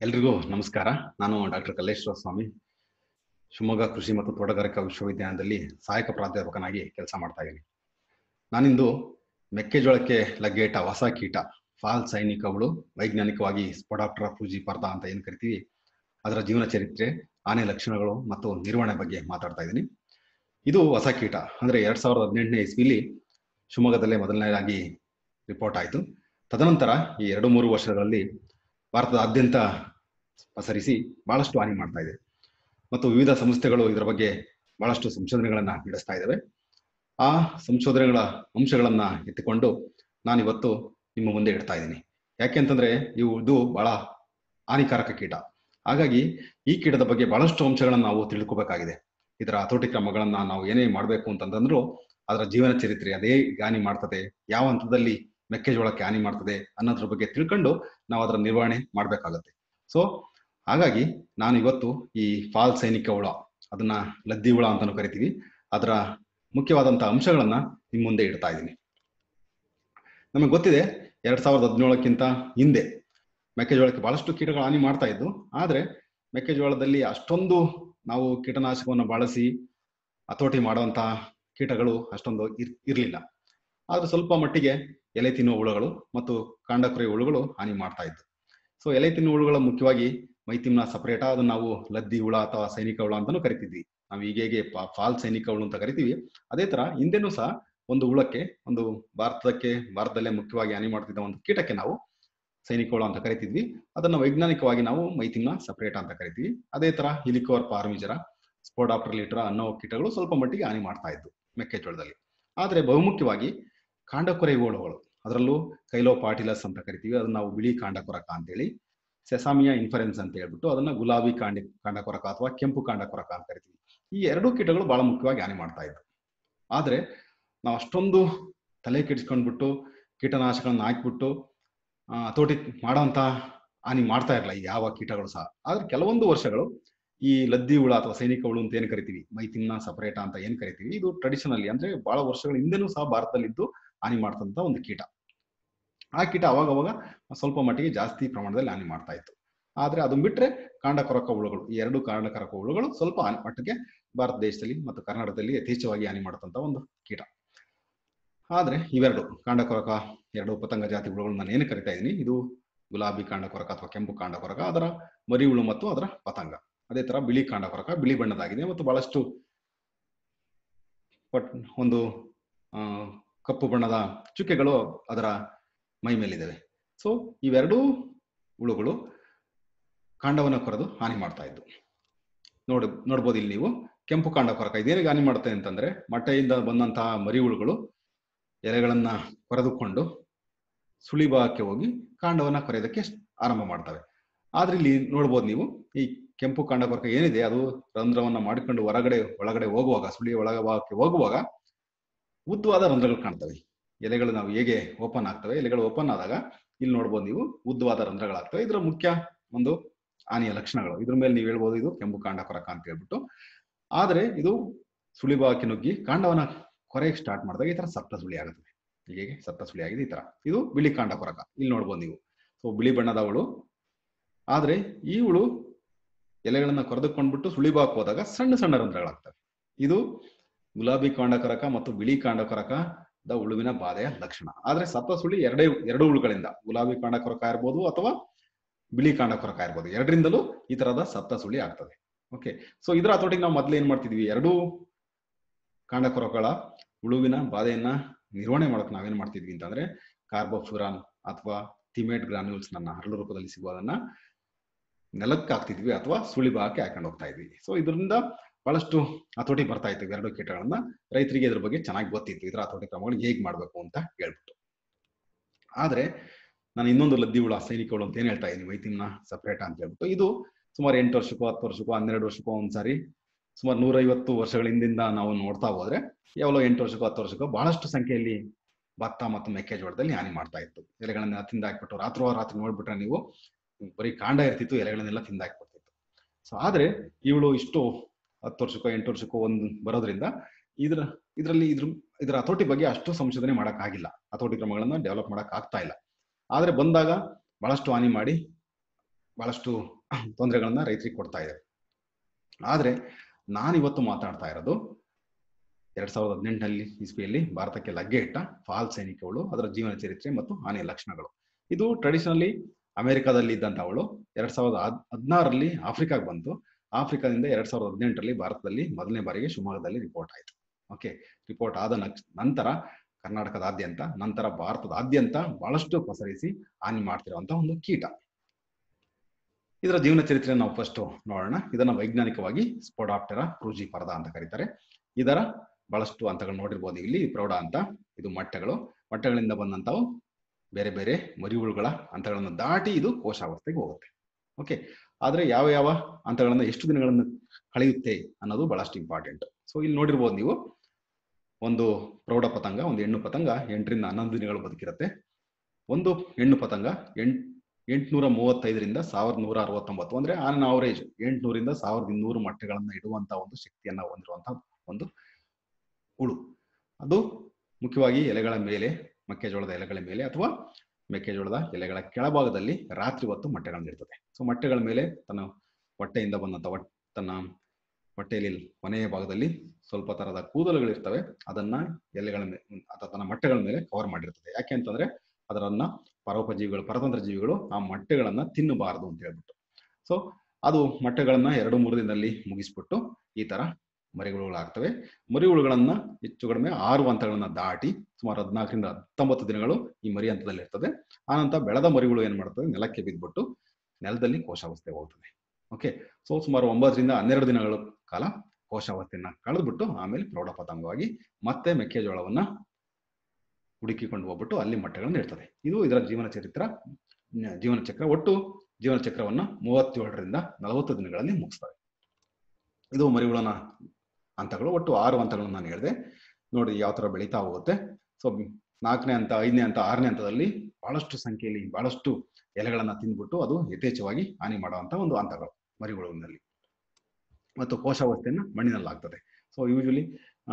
ಎಲ್ರಿಗೂ ನಮಸ್ಕಾರ ನಾನು ಡಾಕ್ಟರ್ ಕಲ್ಲೇಶ್ವರ ಸ್ವಾಮಿ ಶಿವಮೊಗ್ಗ ಕೃಷಿ ಮತ್ತು ತೋಟಗಾರಿಕಾ ವಿಶ್ವವಿದ್ಯಾಲಯದಲ್ಲಿ ಸಹಾಯಕ ಪ್ರಾಧ್ಯಾಪಕನಾಗಿ ಕೆಲಸ ಮಾಡ್ತಾ ಇದ್ದೀನಿ ನಾನಿಂದು ಮೆಕ್ಕೆಜೋಳಕ್ಕೆ ಲಗ್ಗೇಟ ಹೊಸ ಕೀಟ ಫಾಲ್ ಸೈನಿಕಗಳು ವೈಜ್ಞಾನಿಕವಾಗಿ ಸ್ಪೊಡಾಪ್ಟರ ಫ್ರೂಜಿ ಪರ್ದ ಅಂತ ಏನ್ ಕರಿತೀವಿ ಅದರ ಜೀವನ ಚರಿತ್ರೆ ಆನೆ ಲಕ್ಷಣಗಳು ಮತ್ತು ನಿರ್ವಹಣೆ ಬಗ್ಗೆ ಮಾತಾಡ್ತಾ ಇದ್ದೀನಿ ಇದು ಹೊಸ ಕೀಟ ಅಂದ್ರೆ ಎರಡ್ ಸಾವಿರದ ಹದಿನೆಂಟನೇ ಇಸ್ವಿಲಿ ಶಿವಮೊಗ್ಗದಲ್ಲೇ ಮೊದಲನೇದಾಗಿ ರಿಪೋರ್ಟ್ ಆಯಿತು ತದನಂತರ ಈ ಎರಡು ಮೂರು ವರ್ಷಗಳಲ್ಲಿ ಭಾರತದಾದ್ಯಂತ ಪಸರಿಸಿ ಬಹಳಷ್ಟು ಹಾನಿ ಮಾಡ್ತಾ ಇದೆ ಮತ್ತು ವಿವಿಧ ಸಂಸ್ಥೆಗಳು ಇದರ ಬಗ್ಗೆ ಬಹಳಷ್ಟು ಸಂಶೋಧನೆಗಳನ್ನ ನಡೆಸ್ತಾ ಇದ್ದಾವೆ ಆ ಸಂಶೋಧನೆಗಳ ಅಂಶಗಳನ್ನ ಎತ್ತಿಕೊಂಡು ನಾನಿವತ್ತು ನಿಮ್ಮ ಮುಂದೆ ಇಡ್ತಾ ಇದ್ದೀನಿ ಯಾಕೆಂತಂದ್ರೆ ಇವು ಇದು ಬಹಳ ಹಾನಿಕಾರಕ ಕೀಟ ಹಾಗಾಗಿ ಈ ಕೀಟದ ಬಗ್ಗೆ ಬಹಳಷ್ಟು ಅಂಶಗಳನ್ನ ನಾವು ತಿಳ್ಕೋಬೇಕಾಗಿದೆ ಇದರ ಹತೋಟಿ ಕ್ರಮಗಳನ್ನ ನಾವು ಏನೇ ಮಾಡಬೇಕು ಅಂತಂದ್ರೂ ಅದರ ಜೀವನ ಚರಿತ್ರೆ ಅದೇ ಹಾನಿ ಮಾಡ್ತದೆ ಯಾವ ಹಂತದಲ್ಲಿ ಮೆಕ್ಕೆಜೋಳಕ್ಕೆ ಹಾನಿ ಮಾಡ್ತದೆ ಅನ್ನೋದ್ರ ಬಗ್ಗೆ ತಿಳ್ಕೊಂಡು ನಾವು ಅದರ ನಿರ್ವಹಣೆ ಮಾಡಬೇಕಾಗತ್ತೆ ಸೊ ಹಾಗಾಗಿ ನಾನು ಇವತ್ತು ಈ ಫಾಲ್ ಸೈನಿಕ ಹುಳ ಅದನ್ನ ಲದ್ದಿ ಹುಳ ಅಂತಾನು ಕರಿತೀವಿ ಅದರ ಮುಖ್ಯವಾದಂತಹ ಅಂಶಗಳನ್ನ ನಿಮ್ ಮುಂದೆ ಇಡ್ತಾ ಇದ್ದೀನಿ ನಮಗೆ ಗೊತ್ತಿದೆ ಎರಡ್ ಸಾವಿರದ ಹದಿನೇಳಕ್ಕಿಂತ ಹಿಂದೆ ಮೆಕ್ಕೆಜೋಳಕ್ಕೆ ಬಹಳಷ್ಟು ಕೀಟಗಳು ಹಾನಿ ಮಾಡ್ತಾ ಇದ್ದು ಆದ್ರೆ ಮೆಕ್ಕೆಜೋಳದಲ್ಲಿ ಅಷ್ಟೊಂದು ನಾವು ಕೀಟನಾಶಕವನ್ನು ಬಳಸಿ ಹತೋಟಿ ಮಾಡುವಂತಹ ಕೀಟಗಳು ಅಷ್ಟೊಂದು ಇರ್ ಇರ್ಲಿಲ್ಲ ಆದ್ರೆ ಸ್ವಲ್ಪ ಮಟ್ಟಿಗೆ ಎಲೆ ತಿನ್ನುವ ಹುಳುಗಳು ಮತ್ತು ಕಾಂಡಕುರಿ ಹುಳುಗಳು ಹಾನಿ ಮಾಡ್ತಾ ಇತ್ತು ಸೊ ಎಲೆ ತಿನ್ನುವ ಹುಳುಗಳ ಮುಖ್ಯವಾಗಿ ಮೈತಿಮ್ನ ಸಪರೇಟ್ ಅದನ್ನ ನಾವು ಲದ್ದಿ ಹುಳ ಅಥವಾ ಸೈನಿಕ ಹುಳ ಅಂತಾನು ಕರಿತಿದ್ವಿ ನಾವು ಹೀಗೆ ಫಾಲ್ ಸೈನಿಕ ಹುಳು ಅಂತ ಕರಿತೀವಿ ಅದೇ ತರ ಹಿಂದೆನೂ ಸಹ ಒಂದು ಹುಳಕ್ಕೆ ಒಂದು ಭಾರತಕ್ಕೆ ಭಾರತದಲ್ಲೇ ಮುಖ್ಯವಾಗಿ ಹಾನಿ ಮಾಡ್ತಿದ್ದ ಒಂದು ಕೀಟಕ್ಕೆ ನಾವು ಸೈನಿಕ ಹುಳ ಅಂತ ಕರಿತಿದ್ವಿ ಅದನ್ನ ವೈಜ್ಞಾನಿಕವಾಗಿ ನಾವು ಮೈತಿಮ್ನ ಸಪರೇಟ್ ಅಂತ ಕರಿತೀವಿ ಅದೇ ತರ ಹಿಲಿಕೋರ್ ಪಾರ್ಮಿಜರ ಸ್ಪೋಡಾಪ್ಟರ್ ಲೀಟರ್ ಅನ್ನೋ ಕೀಟಗಳು ಸ್ವಲ್ಪ ಮಟ್ಟಿಗೆ ಹಾನಿ ಮಾಡ್ತಾ ಇದ್ವು ಮೆಕ್ಕೆಜೋಳದಲ್ಲಿ ಆದ್ರೆ ಬಹುಮುಖ್ಯವಾಗಿ ಕಾಂಡಕೊರೆ ಹುಳುಗಳು ಅದರಲ್ಲೂ ಕೈಲೋಪಾಟಿಲಸ್ ಅಂತ ಕರಿತೀವಿ ಅದನ್ನ ನಾವು ಬಿಳಿ ಕಾಂಡಕೊರಕ ಅಂತೇಳಿ ಸೆಸಾಮಿಯಾ ಇನ್ಫರೆನ್ಸ್ ಅಂತ ಹೇಳ್ಬಿಟ್ಟು ಅದನ್ನ ಗುಲಾಬಿ ಕಾಂಡಿ ಕಾಂಡಕೊರಕ ಅಥವಾ ಕೆಂಪು ಕಾಂಡಕೊರಕ ಅಂತ ಕರಿತೀವಿ ಈ ಎರಡೂ ಕೀಟಗಳು ಬಹಳ ಮುಖ್ಯವಾಗಿ ಹಾನಿ ಮಾಡ್ತಾ ಇದ್ವು ಆದ್ರೆ ನಾವು ಅಷ್ಟೊಂದು ತಲೆ ಕೆಡಿಸ್ಕೊಂಡ್ಬಿಟ್ಟು ಕೀಟನಾಶಕಗಳನ್ನ ಹಾಕ್ಬಿಟ್ಟು ಹತೋಟಿ ಮಾಡೋಂತ ಹಾನಿ ಮಾಡ್ತಾ ಇರಲ್ಲ ಯಾವ ಕೀಟಗಳು ಸಹ ಆದ್ರೆ ಕೆಲವೊಂದು ವರ್ಷಗಳು ಈ ಲದ್ದಿ ಹುಳ ಅಥವಾ ಸೈನಿಕ ಹುಳು ಅಂತ ಏನ್ ಕರಿತೀವಿ ಮೈತಿನ್ನ ಸಪರೇಟ ಅಂತ ಏನ್ ಕರಿತೀವಿ ಇದು ಟ್ರೆಡಿಷನಲಿ ಅಂದ್ರೆ ಬಹಳ ವರ್ಷಗಳ ಹಿಂದೆನೂ ಸಹ ಭಾರತದಲ್ಲಿದ್ದು ಹಾನಿ ಮಾಡ್ತಂತ ಒಂದು ಕೀಟ ಆ ಕೀಟ ಅವಾಗ ಅವಾಗ ಸ್ವಲ್ಪ ಮಟ್ಟಿಗೆ ಜಾಸ್ತಿ ಪ್ರಮಾಣದಲ್ಲಿ ಹಾನಿ ಮಾಡ್ತಾ ಇತ್ತು ಆದ್ರೆ ಅದನ್ನ ಬಿಟ್ರೆ ಕಾಂಡಕೊರಕ ಹುಳುಗಳು ಈ ಎರಡು ಕಾಂಡಕೊರಕ ಹುಳುಗಳು ಸ್ವಲ್ಪ ಮಟ್ಟಿಗೆ ಭಾರತ ದೇಶದಲ್ಲಿ ಮತ್ತು ಕರ್ನಾಟಕದಲ್ಲಿ ಯಥೇಚ್ಛವಾಗಿ ಹಾನಿ ಮಾಡತಂತ ಒಂದು ಕೀಟ ಆದ್ರೆ ಇವೆರಡು ಕಾಂಡಕೊರಕ ಎರಡು ಪತಂಗ ಜಾತಿ ಹುಳುಗಳು ನಾನು ಏನು ಕರಿತಾ ಇದ್ದೀನಿ ಇದು ಗುಲಾಬಿ ಕಾಂಡಕೊರಕ ಅಥವಾ ಕೆಂಪು ಕಾಂಡಕೊರಕ ಅದರ ಮರಿ ಹುಳು ಮತ್ತು ಅದರ ಪತಂಗ ಅದೇ ತರ ಬಿಳಿ ಕಾಂಡಕೊರಕ ಬಿಳಿ ಬಣ್ಣದಾಗಿದೆ ಮತ್ತು ಬಹಳಷ್ಟು ಪಟ್ ಒಂದು ಕಪ್ಪು ಬಣ್ಣದ ಚುಕ್ಕೆಗಳು ಅದರ ಮೈ ಮೇಲಿದ್ದಾವೆ ಸೊ ಇವೆರಡೂ ಹುಳುಗಳು ಕಾಂಡವನ್ನು ಕೊರೆದು ಹಾನಿ ಮಾಡ್ತಾ ಇದ್ದು ನೋಡ್ ನೋಡ್ಬೋದು ಇಲ್ಲಿ ನೀವು ಕೆಂಪು ಕಾಂಡ ಕೊರಕ ಇದೇನಿಗೆ ಹಾನಿ ಮಾಡುತ್ತೆ ಅಂತಂದ್ರೆ ಮೊಟ್ಟೆಯಿಂದ ಬಂದಂತಹ ಮರಿ ಹುಳುಗಳು ಎಲೆಗಳನ್ನ ಕೊರೆದುಕೊಂಡು ಸುಳಿಭಾಗಕ್ಕೆ ಹೋಗಿ ಕಾಂಡವನ್ನ ಕೊರೆಯೋದಕ್ಕೆ ಆರಂಭ ಮಾಡ್ತವೆ ಆದ್ರೆ ಇಲ್ಲಿ ನೋಡ್ಬೋದು ನೀವು ಈ ಕೆಂಪು ಕಾಂಡ ಕೊರಕ ಏನಿದೆ ಅದು ರಂಧ್ರವನ್ನ ಮಾಡಿಕೊಂಡು ಹೊರಗಡೆ ಒಳಗಡೆ ಹೋಗುವಾಗ ಸುಳಿಯ ಒಳಗ ಭಾಗಕ್ಕೆ ಹೋಗುವಾಗ ಉದ್ದವಾದ ರಂಧ್ರಗಳು ಕಾಣ್ತವೆ ಎಲೆಗಳು ನಾವು ಹೇಗೆ ಓಪನ್ ಆಗ್ತವೆ ಎಲೆಗಳು ಓಪನ್ ಆದಾಗ ಇಲ್ಲಿ ನೋಡ್ಬೋದು ನೀವು ಉದ್ದವಾದ ರಂಧ್ರಗಳಾಗ್ತವೆ ಇದರ ಮುಖ್ಯ ಒಂದು ಹಾನಿಯ ಲಕ್ಷಣಗಳು ಇದ್ರ ಮೇಲೆ ನೀವು ಹೇಳ್ಬೋದು ಇದು ಕೆಂಪು ಕಾಂಡ ಕೊರಕ ಅಂತ ಹೇಳ್ಬಿಟ್ಟು ಆದ್ರೆ ಇದು ಸುಳಿಭಾಗಕ್ಕೆ ನುಗ್ಗಿ ಕಾಂಡವನ್ನ ಕೊರೆಯಕ್ಕೆ ಸ್ಟಾರ್ಟ್ ಮಾಡಿದಾಗ ಈ ತರ ಸಪ್ತ ಸುಳಿ ಆಗುತ್ತದೆ ಹೀಗೆ ಸಪ್ತ ಸುಳಿ ಆಗಿದೆ ಈ ತರ ಇದು ಬಿಳಿ ಕಾಂಡ ಕೊರಕ ಇಲ್ಲಿ ನೋಡ್ಬೋದು ನೀವು ಸೊ ಬಿಳಿ ಬಣ್ಣದ ಹುಳು ಆದ್ರೆ ಈ ಹುಳು ಎಲೆಗಳನ್ನ ಕೊರೆದುಕೊಂಡ್ಬಿಟ್ಟು ಸುಳಿಭಾಗಕ್ಕೆ ಹೋದಾಗ ಸಣ್ಣ ಸಣ್ಣ ರಂಧ್ರಗಳಾಗ್ತವೆ ಇದು ಗುಲಾಬಿ ಕಾಂಡಕೊರಕ ಮತ್ತು ಬಿಳಿ ಕಾಂಡಕೊರಕದ ಹುಳುವಿನ ಬಾಧೆಯ ಲಕ್ಷಣ ಆದ್ರೆ ಸಪ್ತ ಸುಳಿ ಎರಡೇ ಎರಡು ಹುಳುಗಳಿಂದ ಗುಲಾಬಿ ಕಾಂಡಕೊರಕ ಇರ್ಬೋದು ಅಥವಾ ಬಿಳಿ ಕಾಂಡಕೊರಕ ಇರ್ಬೋದು ಎರಡರಿಂದಲೂ ಈ ತರದ ಸಪ್ತ ಸುಳಿ ಆಗ್ತದೆ ಓಕೆ ಸೊ ಇದರ ಹತೋಟಿಗೆ ನಾವು ಮೊದಲು ಏನ್ ಮಾಡ್ತಿದ್ವಿ ಎರಡೂ ಕಾಂಡಕೊರಕಗಳ ಹುಳುವಿನ ಬಾಧೆಯನ್ನ ನಿರ್ವಹಣೆ ಮಾಡಕ್ ನಾವೇನ್ ಮಾಡ್ತಿದ್ವಿ ಅಂತಂದ್ರೆ ಕಾರ್ಬೋಫ್ಯೂರಾನ್ ಅಥವಾ ಥಿಮೇಟ್ ಗ್ರಾನ್ಯೂಲ್ಸ್ ನನ್ನ ಹರಳು ರೂಪದಲ್ಲಿ ಸಿಗುವುದನ್ನ ನೆಲಕ್ಕೆ ಹಾಕ್ತಿದ್ವಿ ಅಥವಾ ಸುಳಿ ಭಾಗಕ್ಕೆ ಹಾಕೊಂಡು ಹೋಗ್ತಾ ಇದ್ವಿ ಸೊ ಇದರಿಂದ ಬಹಳಷ್ಟು ಹತೋಟಿ ಬರ್ತಾ ಇತ್ತು ಎರಡು ಕೀಟಗಳನ್ನ ರೈತರಿಗೆ ಇದ್ರ ಬಗ್ಗೆ ಚೆನ್ನಾಗಿ ಗೊತ್ತಿತ್ತು ಇದರ ಹತೋಟಿ ಕ್ರಮಗಳು ಹೇಗ್ ಮಾಡ್ಬೇಕು ಅಂತ ಹೇಳ್ಬಿಟ್ಟು ಆದ್ರೆ ನಾನು ಇನ್ನೊಂದು ಲದ್ದಿ ಹುಳ ಸೈನಿಕ ಹುಳು ಅಂತ ಏನ್ ಹೇಳ್ತಾ ಇದ್ದೀನಿ ವೈತಿಮ್ನ ಸಪ್ರೇಟ್ ಅಂತ ಹೇಳ್ಬಿಟ್ಟು ಇದು ಸುಮಾರು ಎಂಟು ವರ್ಷಕ್ಕೋ ಹತ್ತು ವರ್ಷಕ್ಕೋ ಹನ್ನೆರಡು ವರ್ಷಕ್ಕೋ ಒಂದ್ಸಾರಿ ಸುಮಾರು ನೂರೈವತ್ತು ವರ್ಷಗಳ ಹಿಂದಿಂದ ನಾವು ನೋಡ್ತಾ ಹೋದ್ರೆ ಯಾವಲೋ ಎಂಟು ವರ್ಷಕ್ಕೋ ಹತ್ತು ವರ್ಷಕ್ಕೋ ಬಹಳಷ್ಟು ಸಂಖ್ಯೆಯಲ್ಲಿ ಭತ್ತ ಮತ್ತು ಮೆಕ್ಕೆಜೋಳದಲ್ಲಿ ಹಾನಿ ಮಾಡ್ತಾ ಇತ್ತು ಎಲೆಗಳನ್ನೆಲ್ಲ ತಿಂದಾಕ್ಬಿಟ್ಟು ರಾತ್ರೋ ರಾತ್ರಿ ನೋಡ್ಬಿಟ್ರೆ ನೀವು ಬರೀ ಕಾಂಡ ಇರ್ತಿತ್ತು ಎಲೆಗಳನ್ನೆಲ್ಲ ತಿಂದಾಕ್ಬಿಡ್ತಿತ್ತು ಸೊ ಆದ್ರೆ ಇವಳು ಇಷ್ಟು ಹತ್ತು ವರ್ಷಕ್ಕೋ ಎಂಟು ವರ್ಷಕ್ಕೋ ಒಂದು ಬರೋದ್ರಿಂದ ಇದ್ರ ಇದರಲ್ಲಿ ಇದ್ರ ಇದರ ಹತೋಟಿ ಬಗ್ಗೆ ಅಷ್ಟು ಸಂಶೋಧನೆ ಮಾಡಕ್ ಆಗಿಲ್ಲ ಹತೋಟಿ ಕ್ರಮಗಳನ್ನ ಡೆವಲಪ್ ಮಾಡಕ್ ಆಗ್ತಾ ಇಲ್ಲ ಆದ್ರೆ ಬಂದಾಗ ಬಹಳಷ್ಟು ಹಾನಿ ಮಾಡಿ ಬಹಳಷ್ಟು ತೊಂದರೆಗಳನ್ನ ರೈತರಿಗೆ ಕೊಡ್ತಾ ಇದೆ ಆದ್ರೆ ನಾನಿವತ್ತು ಮಾತಾಡ್ತಾ ಇರೋದು ಎರಡ್ ಸಾವಿರದ ಹದಿನೆಂಟರಲ್ಲಿ ಇಸ್ವಿಯಲ್ಲಿ ಭಾರತಕ್ಕೆ ಲಗ್ಗೆ ಇಟ್ಟ ಫಾಲ್ ಸೈನಿಕಗಳು ಅದರ ಜೀವನ ಚರಿತ್ರೆ ಮತ್ತು ಹಾನಿಯ ಲಕ್ಷಣಗಳು ಇದು ಟ್ರೆಡಿಷನಲಿ ಅಮೆರಿಕಾದಲ್ಲಿ ಇದ್ದಂಥವಳು ಎರಡ್ ಸಾವಿರದ ಹದಿನಾರರಲ್ಲಿ ಆಫ್ರಿಕಾಗೆ ಬಂತು ಆಫ್ರಿಕಾದಿಂದ ಎರಡ್ ಸಾವಿರದ ಹದಿನೆಂಟರಲ್ಲಿ ಭಾರತದಲ್ಲಿ ಮೊದಲನೇ ಬಾರಿಗೆ ಶಿವಮೊಗ್ಗದಲ್ಲಿ ರಿಪೋರ್ಟ್ ಆಯಿತು ಓಕೆ ರಿಪೋರ್ಟ್ ಆದ ನಂತರ ಕರ್ನಾಟಕದಾದ್ಯಂತ ನಂತರ ಭಾರತದಾದ್ಯಂತ ಬಹಳಷ್ಟು ಪಸರಿಸಿ ಹಾನಿ ಮಾಡ್ತಿರುವಂತ ಒಂದು ಕೀಟ ಇದರ ಜೀವನ ಚರಿತ್ರೆ ನಾವು ಫಸ್ಟ್ ನೋಡೋಣ ಇದನ್ನ ವೈಜ್ಞಾನಿಕವಾಗಿ ಸ್ಪೋಡಾಪ್ಟೆರಾ ಕ್ರೂಜಿ ಪರದ ಅಂತ ಕರೀತಾರೆ ಇದರ ಬಹಳಷ್ಟು ಹಂತಗಳು ನೋಡಿರ್ಬೋದು ಇಲ್ಲಿ ಪ್ರೌಢ ಅಂತ ಇದು ಮೊಟ್ಟೆಗಳು ಮೊಟ್ಟೆಗಳಿಂದ ಬಂದಂತವು ಬೇರೆ ಬೇರೆ ಮರಿಹುಳುಗಳ ಹಂತಗಳನ್ನು ದಾಟಿ ಇದು ಕೋಶಾವಸ್ಥೆಗೆ ಹೋಗುತ್ತೆ ಓಕೆ ಆದ್ರೆ ಯಾವ ಯಾವ ಹಂತಗಳನ್ನ ಎಷ್ಟು ದಿನಗಳನ್ನು ಕಳೆಯುತ್ತೆ ಅನ್ನೋದು ಬಹಳಷ್ಟು ಇಂಪಾರ್ಟೆಂಟ್ ಸೊ ಇಲ್ಲಿ ನೋಡಿರ್ಬೋದು ನೀವು ಒಂದು ಪ್ರೌಢ ಪತಂಗ ಒಂದು ಹೆಣ್ಣು ಪತಂಗ ಎಂಟರಿಂದ ಹನ್ನೊಂದು ದಿನಗಳು ಬದುಕಿರುತ್ತೆ ಒಂದು ಹೆಣ್ಣು ಪತಂಗ ಎಂಟ್ ಎಂಟುನೂರ ಮೂವತ್ತೈದರಿಂದ ಸಾವಿರದ ನೂರ ಅರವತ್ತೊಂಬತ್ತು ಅಂದ್ರೆ ಆನ್ ಅವರೇಜ್ ಎಂಟುನೂರಿಂದ ಸಾವಿರದ ಇನ್ನೂರು ಮೊಟ್ಟೆಗಳನ್ನ ಇಡುವಂತ ಒಂದು ಶಕ್ತಿಯನ್ನ ಹೊಂದಿರುವಂತಹ ಒಂದು ಹುಳು ಅದು ಮುಖ್ಯವಾಗಿ ಎಲೆಗಳ ಮೇಲೆ ಮೆಕ್ಕೆಜೋಳದ ಎಲೆಗಳ ಮೇಲೆ ಅಥವಾ ಮೆಕ್ಕೆಜೋಳದ ಎಲೆಗಳ ಕೆಳಭಾಗದಲ್ಲಿ ರಾತ್ರಿ ಹೊತ್ತು ಮೊಟ್ಟೆಗಳನ್ನು ಇಡ್ತದೆ ಸೊ ಮೊಟ್ಟೆಗಳ ಮೇಲೆ ತನ್ನ ಹೊಟ್ಟೆಯಿಂದ ಬಂದಂತ ತನ್ನ ಹೊಟ್ಟೆಯಲ್ಲಿ ಕೊನೆಯ ಭಾಗದಲ್ಲಿ ಸ್ವಲ್ಪ ತರದ ಕೂದಲುಗಳಿರ್ತವೆ ಅದನ್ನ ಎಲೆಗಳ ಮೇಲೆ ಅಥವಾ ತನ್ನ ಮೊಟ್ಟೆಗಳ ಮೇಲೆ ಕವರ್ ಮಾಡಿರ್ತದೆ ಯಾಕೆ ಅಂತಂದ್ರೆ ಅದರನ್ನ ಪರೋಪಜೀವಿಗಳು ಪರತಂತ್ರ ಜೀವಿಗಳು ಆ ಮೊಟ್ಟೆಗಳನ್ನ ತಿನ್ನಬಾರದು ಅಂತ ಹೇಳ್ಬಿಟ್ಟು ಸೊ ಅದು ಮೊಟ್ಟೆಗಳನ್ನ ಎರಡು ಮೂರು ದಿನದಲ್ಲಿ ಮುಗಿಸ್ಬಿಟ್ಟು ಈ ತರ ಮರಿಹುಳುಗಳಾಗ್ತವೆ ಮರಿಹುಳುಗಳನ್ನ ಹೆಚ್ಚು ಕಡಿಮೆ ಆರು ಹಂತಗಳನ್ನ ದಾಟಿ ಸುಮಾರು ಹದಿನಾಲ್ಕರಿಂದ ಹತ್ತೊಂಬತ್ತು ದಿನಗಳು ಈ ಮರಿ ಹಂತದಲ್ಲಿ ಇರ್ತದೆ ಆನಂತರ ಬೆಳೆದ ಮರಿಗಳು ಏನ್ ಮಾಡ್ತದೆ ನೆಲಕ್ಕೆ ಬಿದ್ದ್ಬಿಟ್ಟು ನೆಲದಲ್ಲಿ ಕೋಶಾವಸ್ಥೆ ಹೋಗ್ತದೆ ಓಕೆ ಸೊ ಸುಮಾರು ಒಂಬತ್ತರಿಂದ ಹನ್ನೆರಡು ದಿನಗಳ ಕಾಲ ಕೋಶಾವಸ್ಥೆಯನ್ನ ಕಳೆದ್ಬಿಟ್ಟು ಆಮೇಲೆ ಪ್ರೌಢ ಪತಂಗವಾಗಿ ಮತ್ತೆ ಮೆಕ್ಕೆಜೋಳವನ್ನ ಹುಡುಕಿಕೊಂಡು ಹೋಗ್ಬಿಟ್ಟು ಅಲ್ಲಿ ಮೊಟ್ಟೆಗಳನ್ನು ಇಡ್ತದೆ ಇದು ಇದರ ಜೀವನ ಚರಿತ್ರ ಜೀವನ ಚಕ್ರ ಒಟ್ಟು ಜೀವನ ಚಕ್ರವನ್ನ ಮೂವತ್ತೇಳರಿಂದ ನಲವತ್ತು ದಿನಗಳಲ್ಲಿ ಮುಗಿಸ್ತವೆ ಇದು ಮರಿಹುಳನ ಹಂತಗಳು ಒಟ್ಟು ಆರು ಹಂತಗಳನ್ನು ನಾನು ಹೇಳಿದೆ ನೋಡಿ ಯಾವ ತರ ಬೆಳೀತಾ ಹೋಗುತ್ತೆ ಸೊ ನಾಲ್ಕನೇ ಹಂತ ಐದನೇ ಹಂತ ಆರನೇ ಹಂತದಲ್ಲಿ ಬಹಳಷ್ಟು ಸಂಖ್ಯೆಯಲ್ಲಿ ಬಹಳಷ್ಟು ಎಲೆಗಳನ್ನ ತಿಂದ್ಬಿಟ್ಟು ಅದು ಯಥೇಚ್ಛವಾಗಿ ಹಾನಿ ಮಾಡುವಂತ ಒಂದು ಹಂತಗಳು ಮರಿಹುಳುವಿನಲ್ಲಿ ಮತ್ತು ಕೋಶಾವಸ್ಥೆಯನ್ನ ಮಣ್ಣಿನಲ್ಲಿ ಆಗ್ತದೆ ಸೊ ಯೂಶಲಿ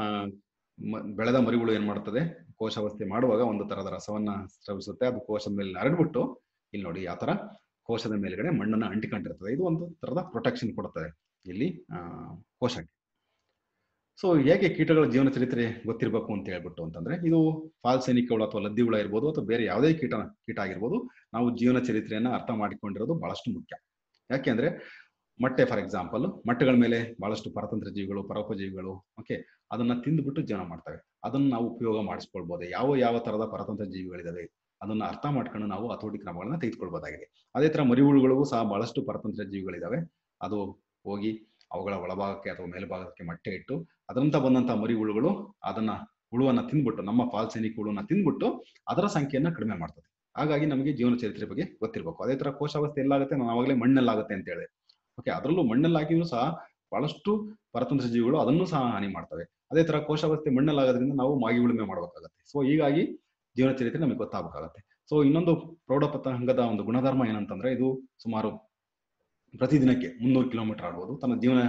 ಬೆಳೆದ ಮರಿಗಳು ಏನ್ ಮಾಡ್ತದೆ ಕೋಶಾವಸ್ಥೆ ಮಾಡುವಾಗ ಒಂದು ತರದ ರಸವನ್ನ ಸ್ರವಿಸುತ್ತೆ ಅದು ಕೋಶದ ಮೇಲೆ ಹರಡ್ಬಿಟ್ಟು ಇಲ್ಲಿ ನೋಡಿ ಯಾವ ತರ ಕೋಶದ ಮೇಲ್ಗಡೆ ಮಣ್ಣನ್ನ ಅಂಟಿಕೊಂಡಿರ್ತದೆ ಇದು ಒಂದು ತರದ ಪ್ರೊಟೆಕ್ಷನ್ ಕೊಡುತ್ತದೆ ಇಲ್ಲಿ ಕೋಶಕ್ಕೆ ಸೊ ಹೇಗೆ ಕೀಟಗಳ ಜೀವನ ಚರಿತ್ರೆ ಗೊತ್ತಿರಬೇಕು ಅಂತ ಹೇಳ್ಬಿಟ್ಟು ಅಂತಂದ್ರೆ ಇದು ಫಾಲ್ ಸೈನಿಕಗಳು ಅಥವಾ ಲದ್ದಿ ಹುಳ ಇರ್ಬೋದು ಅಥವಾ ಬೇರೆ ಯಾವುದೇ ಕೀಟ ಕೀಟ ಆಗಿರ್ಬೋದು ನಾವು ಜೀವನ ಚರಿತ್ರೆಯನ್ನ ಅರ್ಥ ಮಾಡಿಕೊಂಡಿರೋದು ಬಹಳಷ್ಟು ಮುಖ್ಯ ಯಾಕೆಂದ್ರೆ ಮೊಟ್ಟೆ ಫಾರ್ ಎಕ್ಸಾಂಪಲ್ ಮೊಟ್ಟೆಗಳ ಮೇಲೆ ಬಹಳಷ್ಟು ಪರತಂತ್ರ ಜೀವಿಗಳು ಪರೋಪಜೀವಿಗಳು ಓಕೆ ಅದನ್ನ ತಿಂದುಬಿಟ್ಟು ಜೀವನ ಮಾಡ್ತವೆ ಅದನ್ನ ನಾವು ಉಪಯೋಗ ಮಾಡಿಸ್ಕೊಳ್ಬಹುದು ಯಾವ ಯಾವ ತರದ ಪರತಂತ್ರ ಜೀವಿಗಳಿದಾವೆ ಅದನ್ನ ಅರ್ಥ ಮಾಡ್ಕೊಂಡು ನಾವು ಹತೋಟಿ ಕ್ರಮಗಳನ್ನ ತೆಗೆದುಕೊಳ್ಬಹುದಾಗಿದೆ ಅದೇ ತರ ಮರಿಹುಳುಗಳಿಗೂ ಸಹ ಬಹಳಷ್ಟು ಪರತಂತ್ರ ಜೀವಿಗಳಿದಾವೆ ಅದು ಹೋಗಿ ಅವುಗಳ ಒಳಭಾಗಕ್ಕೆ ಅಥವಾ ಮೇಲ್ಭಾಗಕ್ಕೆ ಮೊಟ್ಟೆ ಇಟ್ಟು ಅದರಂತ ಬಂದಂತ ಮರಿ ಹುಳುಗಳು ಅದನ್ನ ಹುಳುವನ್ನ ತಿಂದ್ಬಿಟ್ಟು ನಮ್ಮ ಫಾಲ್ ಸೈನಿಕ ಹುಳುವನ್ನ ತಿಂದ್ಬಿಟ್ಟು ಅದರ ಸಂಖ್ಯೆಯನ್ನ ಕಡಿಮೆ ಮಾಡ್ತದೆ ಹಾಗಾಗಿ ನಮಗೆ ಜೀವನ ಚರಿತ್ರೆ ಬಗ್ಗೆ ಗೊತ್ತಿರಬೇಕು ಅದೇ ತರ ಕೋಶಾವಸ್ಥೆ ಎಲ್ಲಾಗುತ್ತೆ ನಾನು ಅವಾಗಲೇ ಮಣ್ಣಲ್ಲಾಗುತ್ತೆ ಅಂತ ಹೇಳಿದೆ ಓಕೆ ಅದರಲ್ಲೂ ಮಣ್ಣಲ್ಲಿ ಹಾಕಿದ್ರು ಸಹ ಬಹಳಷ್ಟು ಪರತಂತ್ರ ಜೀವಿಗಳು ಅದನ್ನು ಸಹ ಹಾನಿ ಮಾಡ್ತವೆ ಅದೇ ತರ ಕೋಶಾವಸ್ಥೆ ಮಣ್ಣಲ್ಲಾಗೋದ್ರಿಂದ ನಾವು ಮಾಗಿ ಉಳುಮೆ ಮಾಡಬೇಕಾಗತ್ತೆ ಸೊ ಹೀಗಾಗಿ ಜೀವನ ಚರಿತ್ರೆ ನಮಗೆ ಗೊತ್ತಾಗಬೇಕಾಗತ್ತೆ ಸೊ ಇನ್ನೊಂದು ಪ್ರೌಢ ಪತಂಗದ ಒಂದು ಗುಣಧರ್ಮ ಏನಂತಂದ್ರೆ ಇದು ಸುಮಾರು ಪ್ರತಿದಿನಕ್ಕೆ ಮುನ್ನೂರು ಕಿಲೋಮೀಟರ್ ಆಡ್ಬೋದು ತನ್ನ ಜೀವನ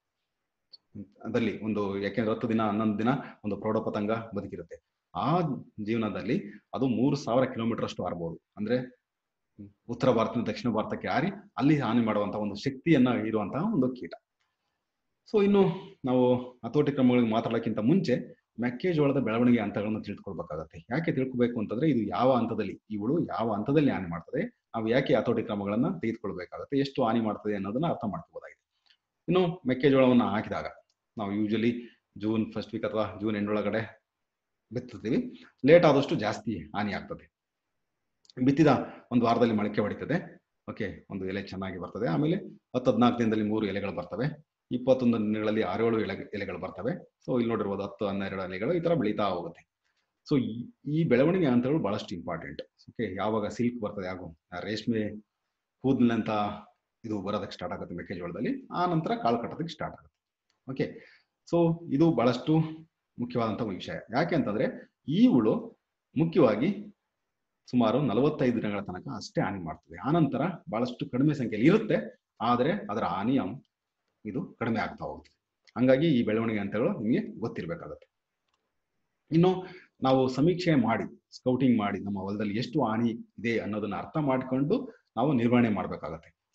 ದಲ್ಲಿ ಒಂದು ಯಾಕೆಂದ್ರೆ ಹತ್ತು ದಿನ ಹನ್ನೊಂದು ದಿನ ಒಂದು ಪ್ರೌಢ ಪತಂಗ ಬದುಕಿರುತ್ತೆ ಆ ಜೀವನದಲ್ಲಿ ಅದು ಮೂರು ಸಾವಿರ ಕಿಲೋಮೀಟರ್ ಅಷ್ಟು ಹಾರಬಹುದು ಅಂದ್ರೆ ಉತ್ತರ ಭಾರತ ದಕ್ಷಿಣ ಭಾರತಕ್ಕೆ ಹಾರಿ ಅಲ್ಲಿ ಹಾನಿ ಮಾಡುವಂತಹ ಒಂದು ಶಕ್ತಿಯನ್ನ ಇರುವಂತಹ ಒಂದು ಕೀಟ ಸೊ ಇನ್ನು ನಾವು ಹತೋಟಿ ಕ್ರಮಗಳಿಗೆ ಮಾತಾಡೋಕ್ಕಿಂತ ಮುಂಚೆ ಮೆಕ್ಕೆಜೋಳದ ಬೆಳವಣಿಗೆ ಹಂತಗಳನ್ನು ತಿಳ್ಕೊಳ್ಬೇಕಾಗತ್ತೆ ಯಾಕೆ ತಿಳ್ಕೊಬೇಕು ಅಂತಂದ್ರೆ ಇದು ಯಾವ ಹಂತದಲ್ಲಿ ಇವಳು ಯಾವ ಹಂತದಲ್ಲಿ ಹಾನಿ ಮಾಡ್ತದೆ ನಾವು ಯಾಕೆ ಹತೋಟಿ ಕ್ರಮಗಳನ್ನ ತೆಗೆದುಕೊಳ್ಬೇಕಾಗತ್ತೆ ಎಷ್ಟು ಹಾನಿ ಮಾಡ್ತದೆ ಅನ್ನೋದನ್ನ ಅರ್ಥ ಮಾಡ್ಕೋಬಹುದಾಗಿದೆ ಇನ್ನು ಮೆಕ್ಕೆಜೋಳವನ್ನ ಹಾಕಿದಾಗ ನಾವು ಯೂಶಲಿ ಜೂನ್ ಫಸ್ಟ್ ವೀಕ್ ಅಥವಾ ಜೂನ್ ಎಂಡ್ ಒಳಗಡೆ ಬಿತ್ತುತ್ತೀವಿ ಲೇಟ್ ಆದಷ್ಟು ಜಾಸ್ತಿ ಹಾನಿ ಆಗ್ತದೆ ಬಿತ್ತಿದ ಒಂದು ವಾರದಲ್ಲಿ ಮೊಳಕೆ ಹೊಡಿತದೆ ಓಕೆ ಒಂದು ಎಲೆ ಚೆನ್ನಾಗಿ ಬರ್ತದೆ ಆಮೇಲೆ ಹತ್ತು ಹದಿನಾಲ್ಕು ದಿನದಲ್ಲಿ ಮೂರು ಎಲೆಗಳು ಬರ್ತವೆ ಇಪ್ಪತ್ತೊಂದು ದಿನಗಳಲ್ಲಿ ಆರೇಳು ಎಲೆ ಎಲೆಗಳು ಬರ್ತವೆ ಸೊ ಇಲ್ಲಿ ನೋಡಿರ್ಬೋದು ಹತ್ತು ಹನ್ನೆರಡು ಎಲೆಗಳು ಈ ತರ ಬೆಳೀತಾ ಹೋಗುತ್ತೆ ಸೊ ಈ ಬೆಳವಣಿಗೆ ಹಂತಗಳು ಬಹಳಷ್ಟು ಇಂಪಾರ್ಟೆಂಟ್ ಓಕೆ ಯಾವಾಗ ಸಿಲ್ಕ್ ಬರ್ತದೆ ಹಾಗೂ ರೇಷ್ಮೆ ಕೂದಲಿನಂತ ಇದು ಬರೋದಕ್ಕೆ ಸ್ಟಾರ್ಟ್ ಆಗುತ್ತೆ ಮೆಕ್ಕೆಜೋಳದಲ್ಲಿ ಆ ನಂತರ ಕಾಳು ಕಟ್ಟೋದಕ್ಕೆ ಸ್ಟಾರ್ಟ್ ಆಗುತ್ತೆ ಓಕೆ ಸೊ ಇದು ಬಹಳಷ್ಟು ಮುಖ್ಯವಾದಂತ ವಿಷಯ ಯಾಕೆ ಅಂತಂದ್ರೆ ಈ ಹುಳು ಮುಖ್ಯವಾಗಿ ಸುಮಾರು ನಲವತ್ತೈದು ದಿನಗಳ ತನಕ ಅಷ್ಟೇ ಹಾನಿ ಮಾಡ್ತದೆ ಆನಂತರ ಬಹಳಷ್ಟು ಕಡಿಮೆ ಸಂಖ್ಯೆಯಲ್ಲಿ ಇರುತ್ತೆ ಆದರೆ ಅದರ ಹಾನಿ ಇದು ಕಡಿಮೆ ಆಗ್ತಾ ಹೋಗುತ್ತೆ ಹಂಗಾಗಿ ಈ ಬೆಳವಣಿಗೆ ಹಂತಗಳು ನಿಮಗೆ ಗೊತ್ತಿರಬೇಕಾಗತ್ತೆ ಇನ್ನು ನಾವು ಸಮೀಕ್ಷೆ ಮಾಡಿ ಸ್ಕೌಟಿಂಗ್ ಮಾಡಿ ನಮ್ಮ ಹೊಲದಲ್ಲಿ ಎಷ್ಟು ಹಾನಿ ಇದೆ ಅನ್ನೋದನ್ನ ಅರ್ಥ ಮಾಡಿಕೊಂಡು ನಾವು ನಿರ್ವಹಣೆ ಮಾಡ್ಬೇಕಾಗತ್ತೆ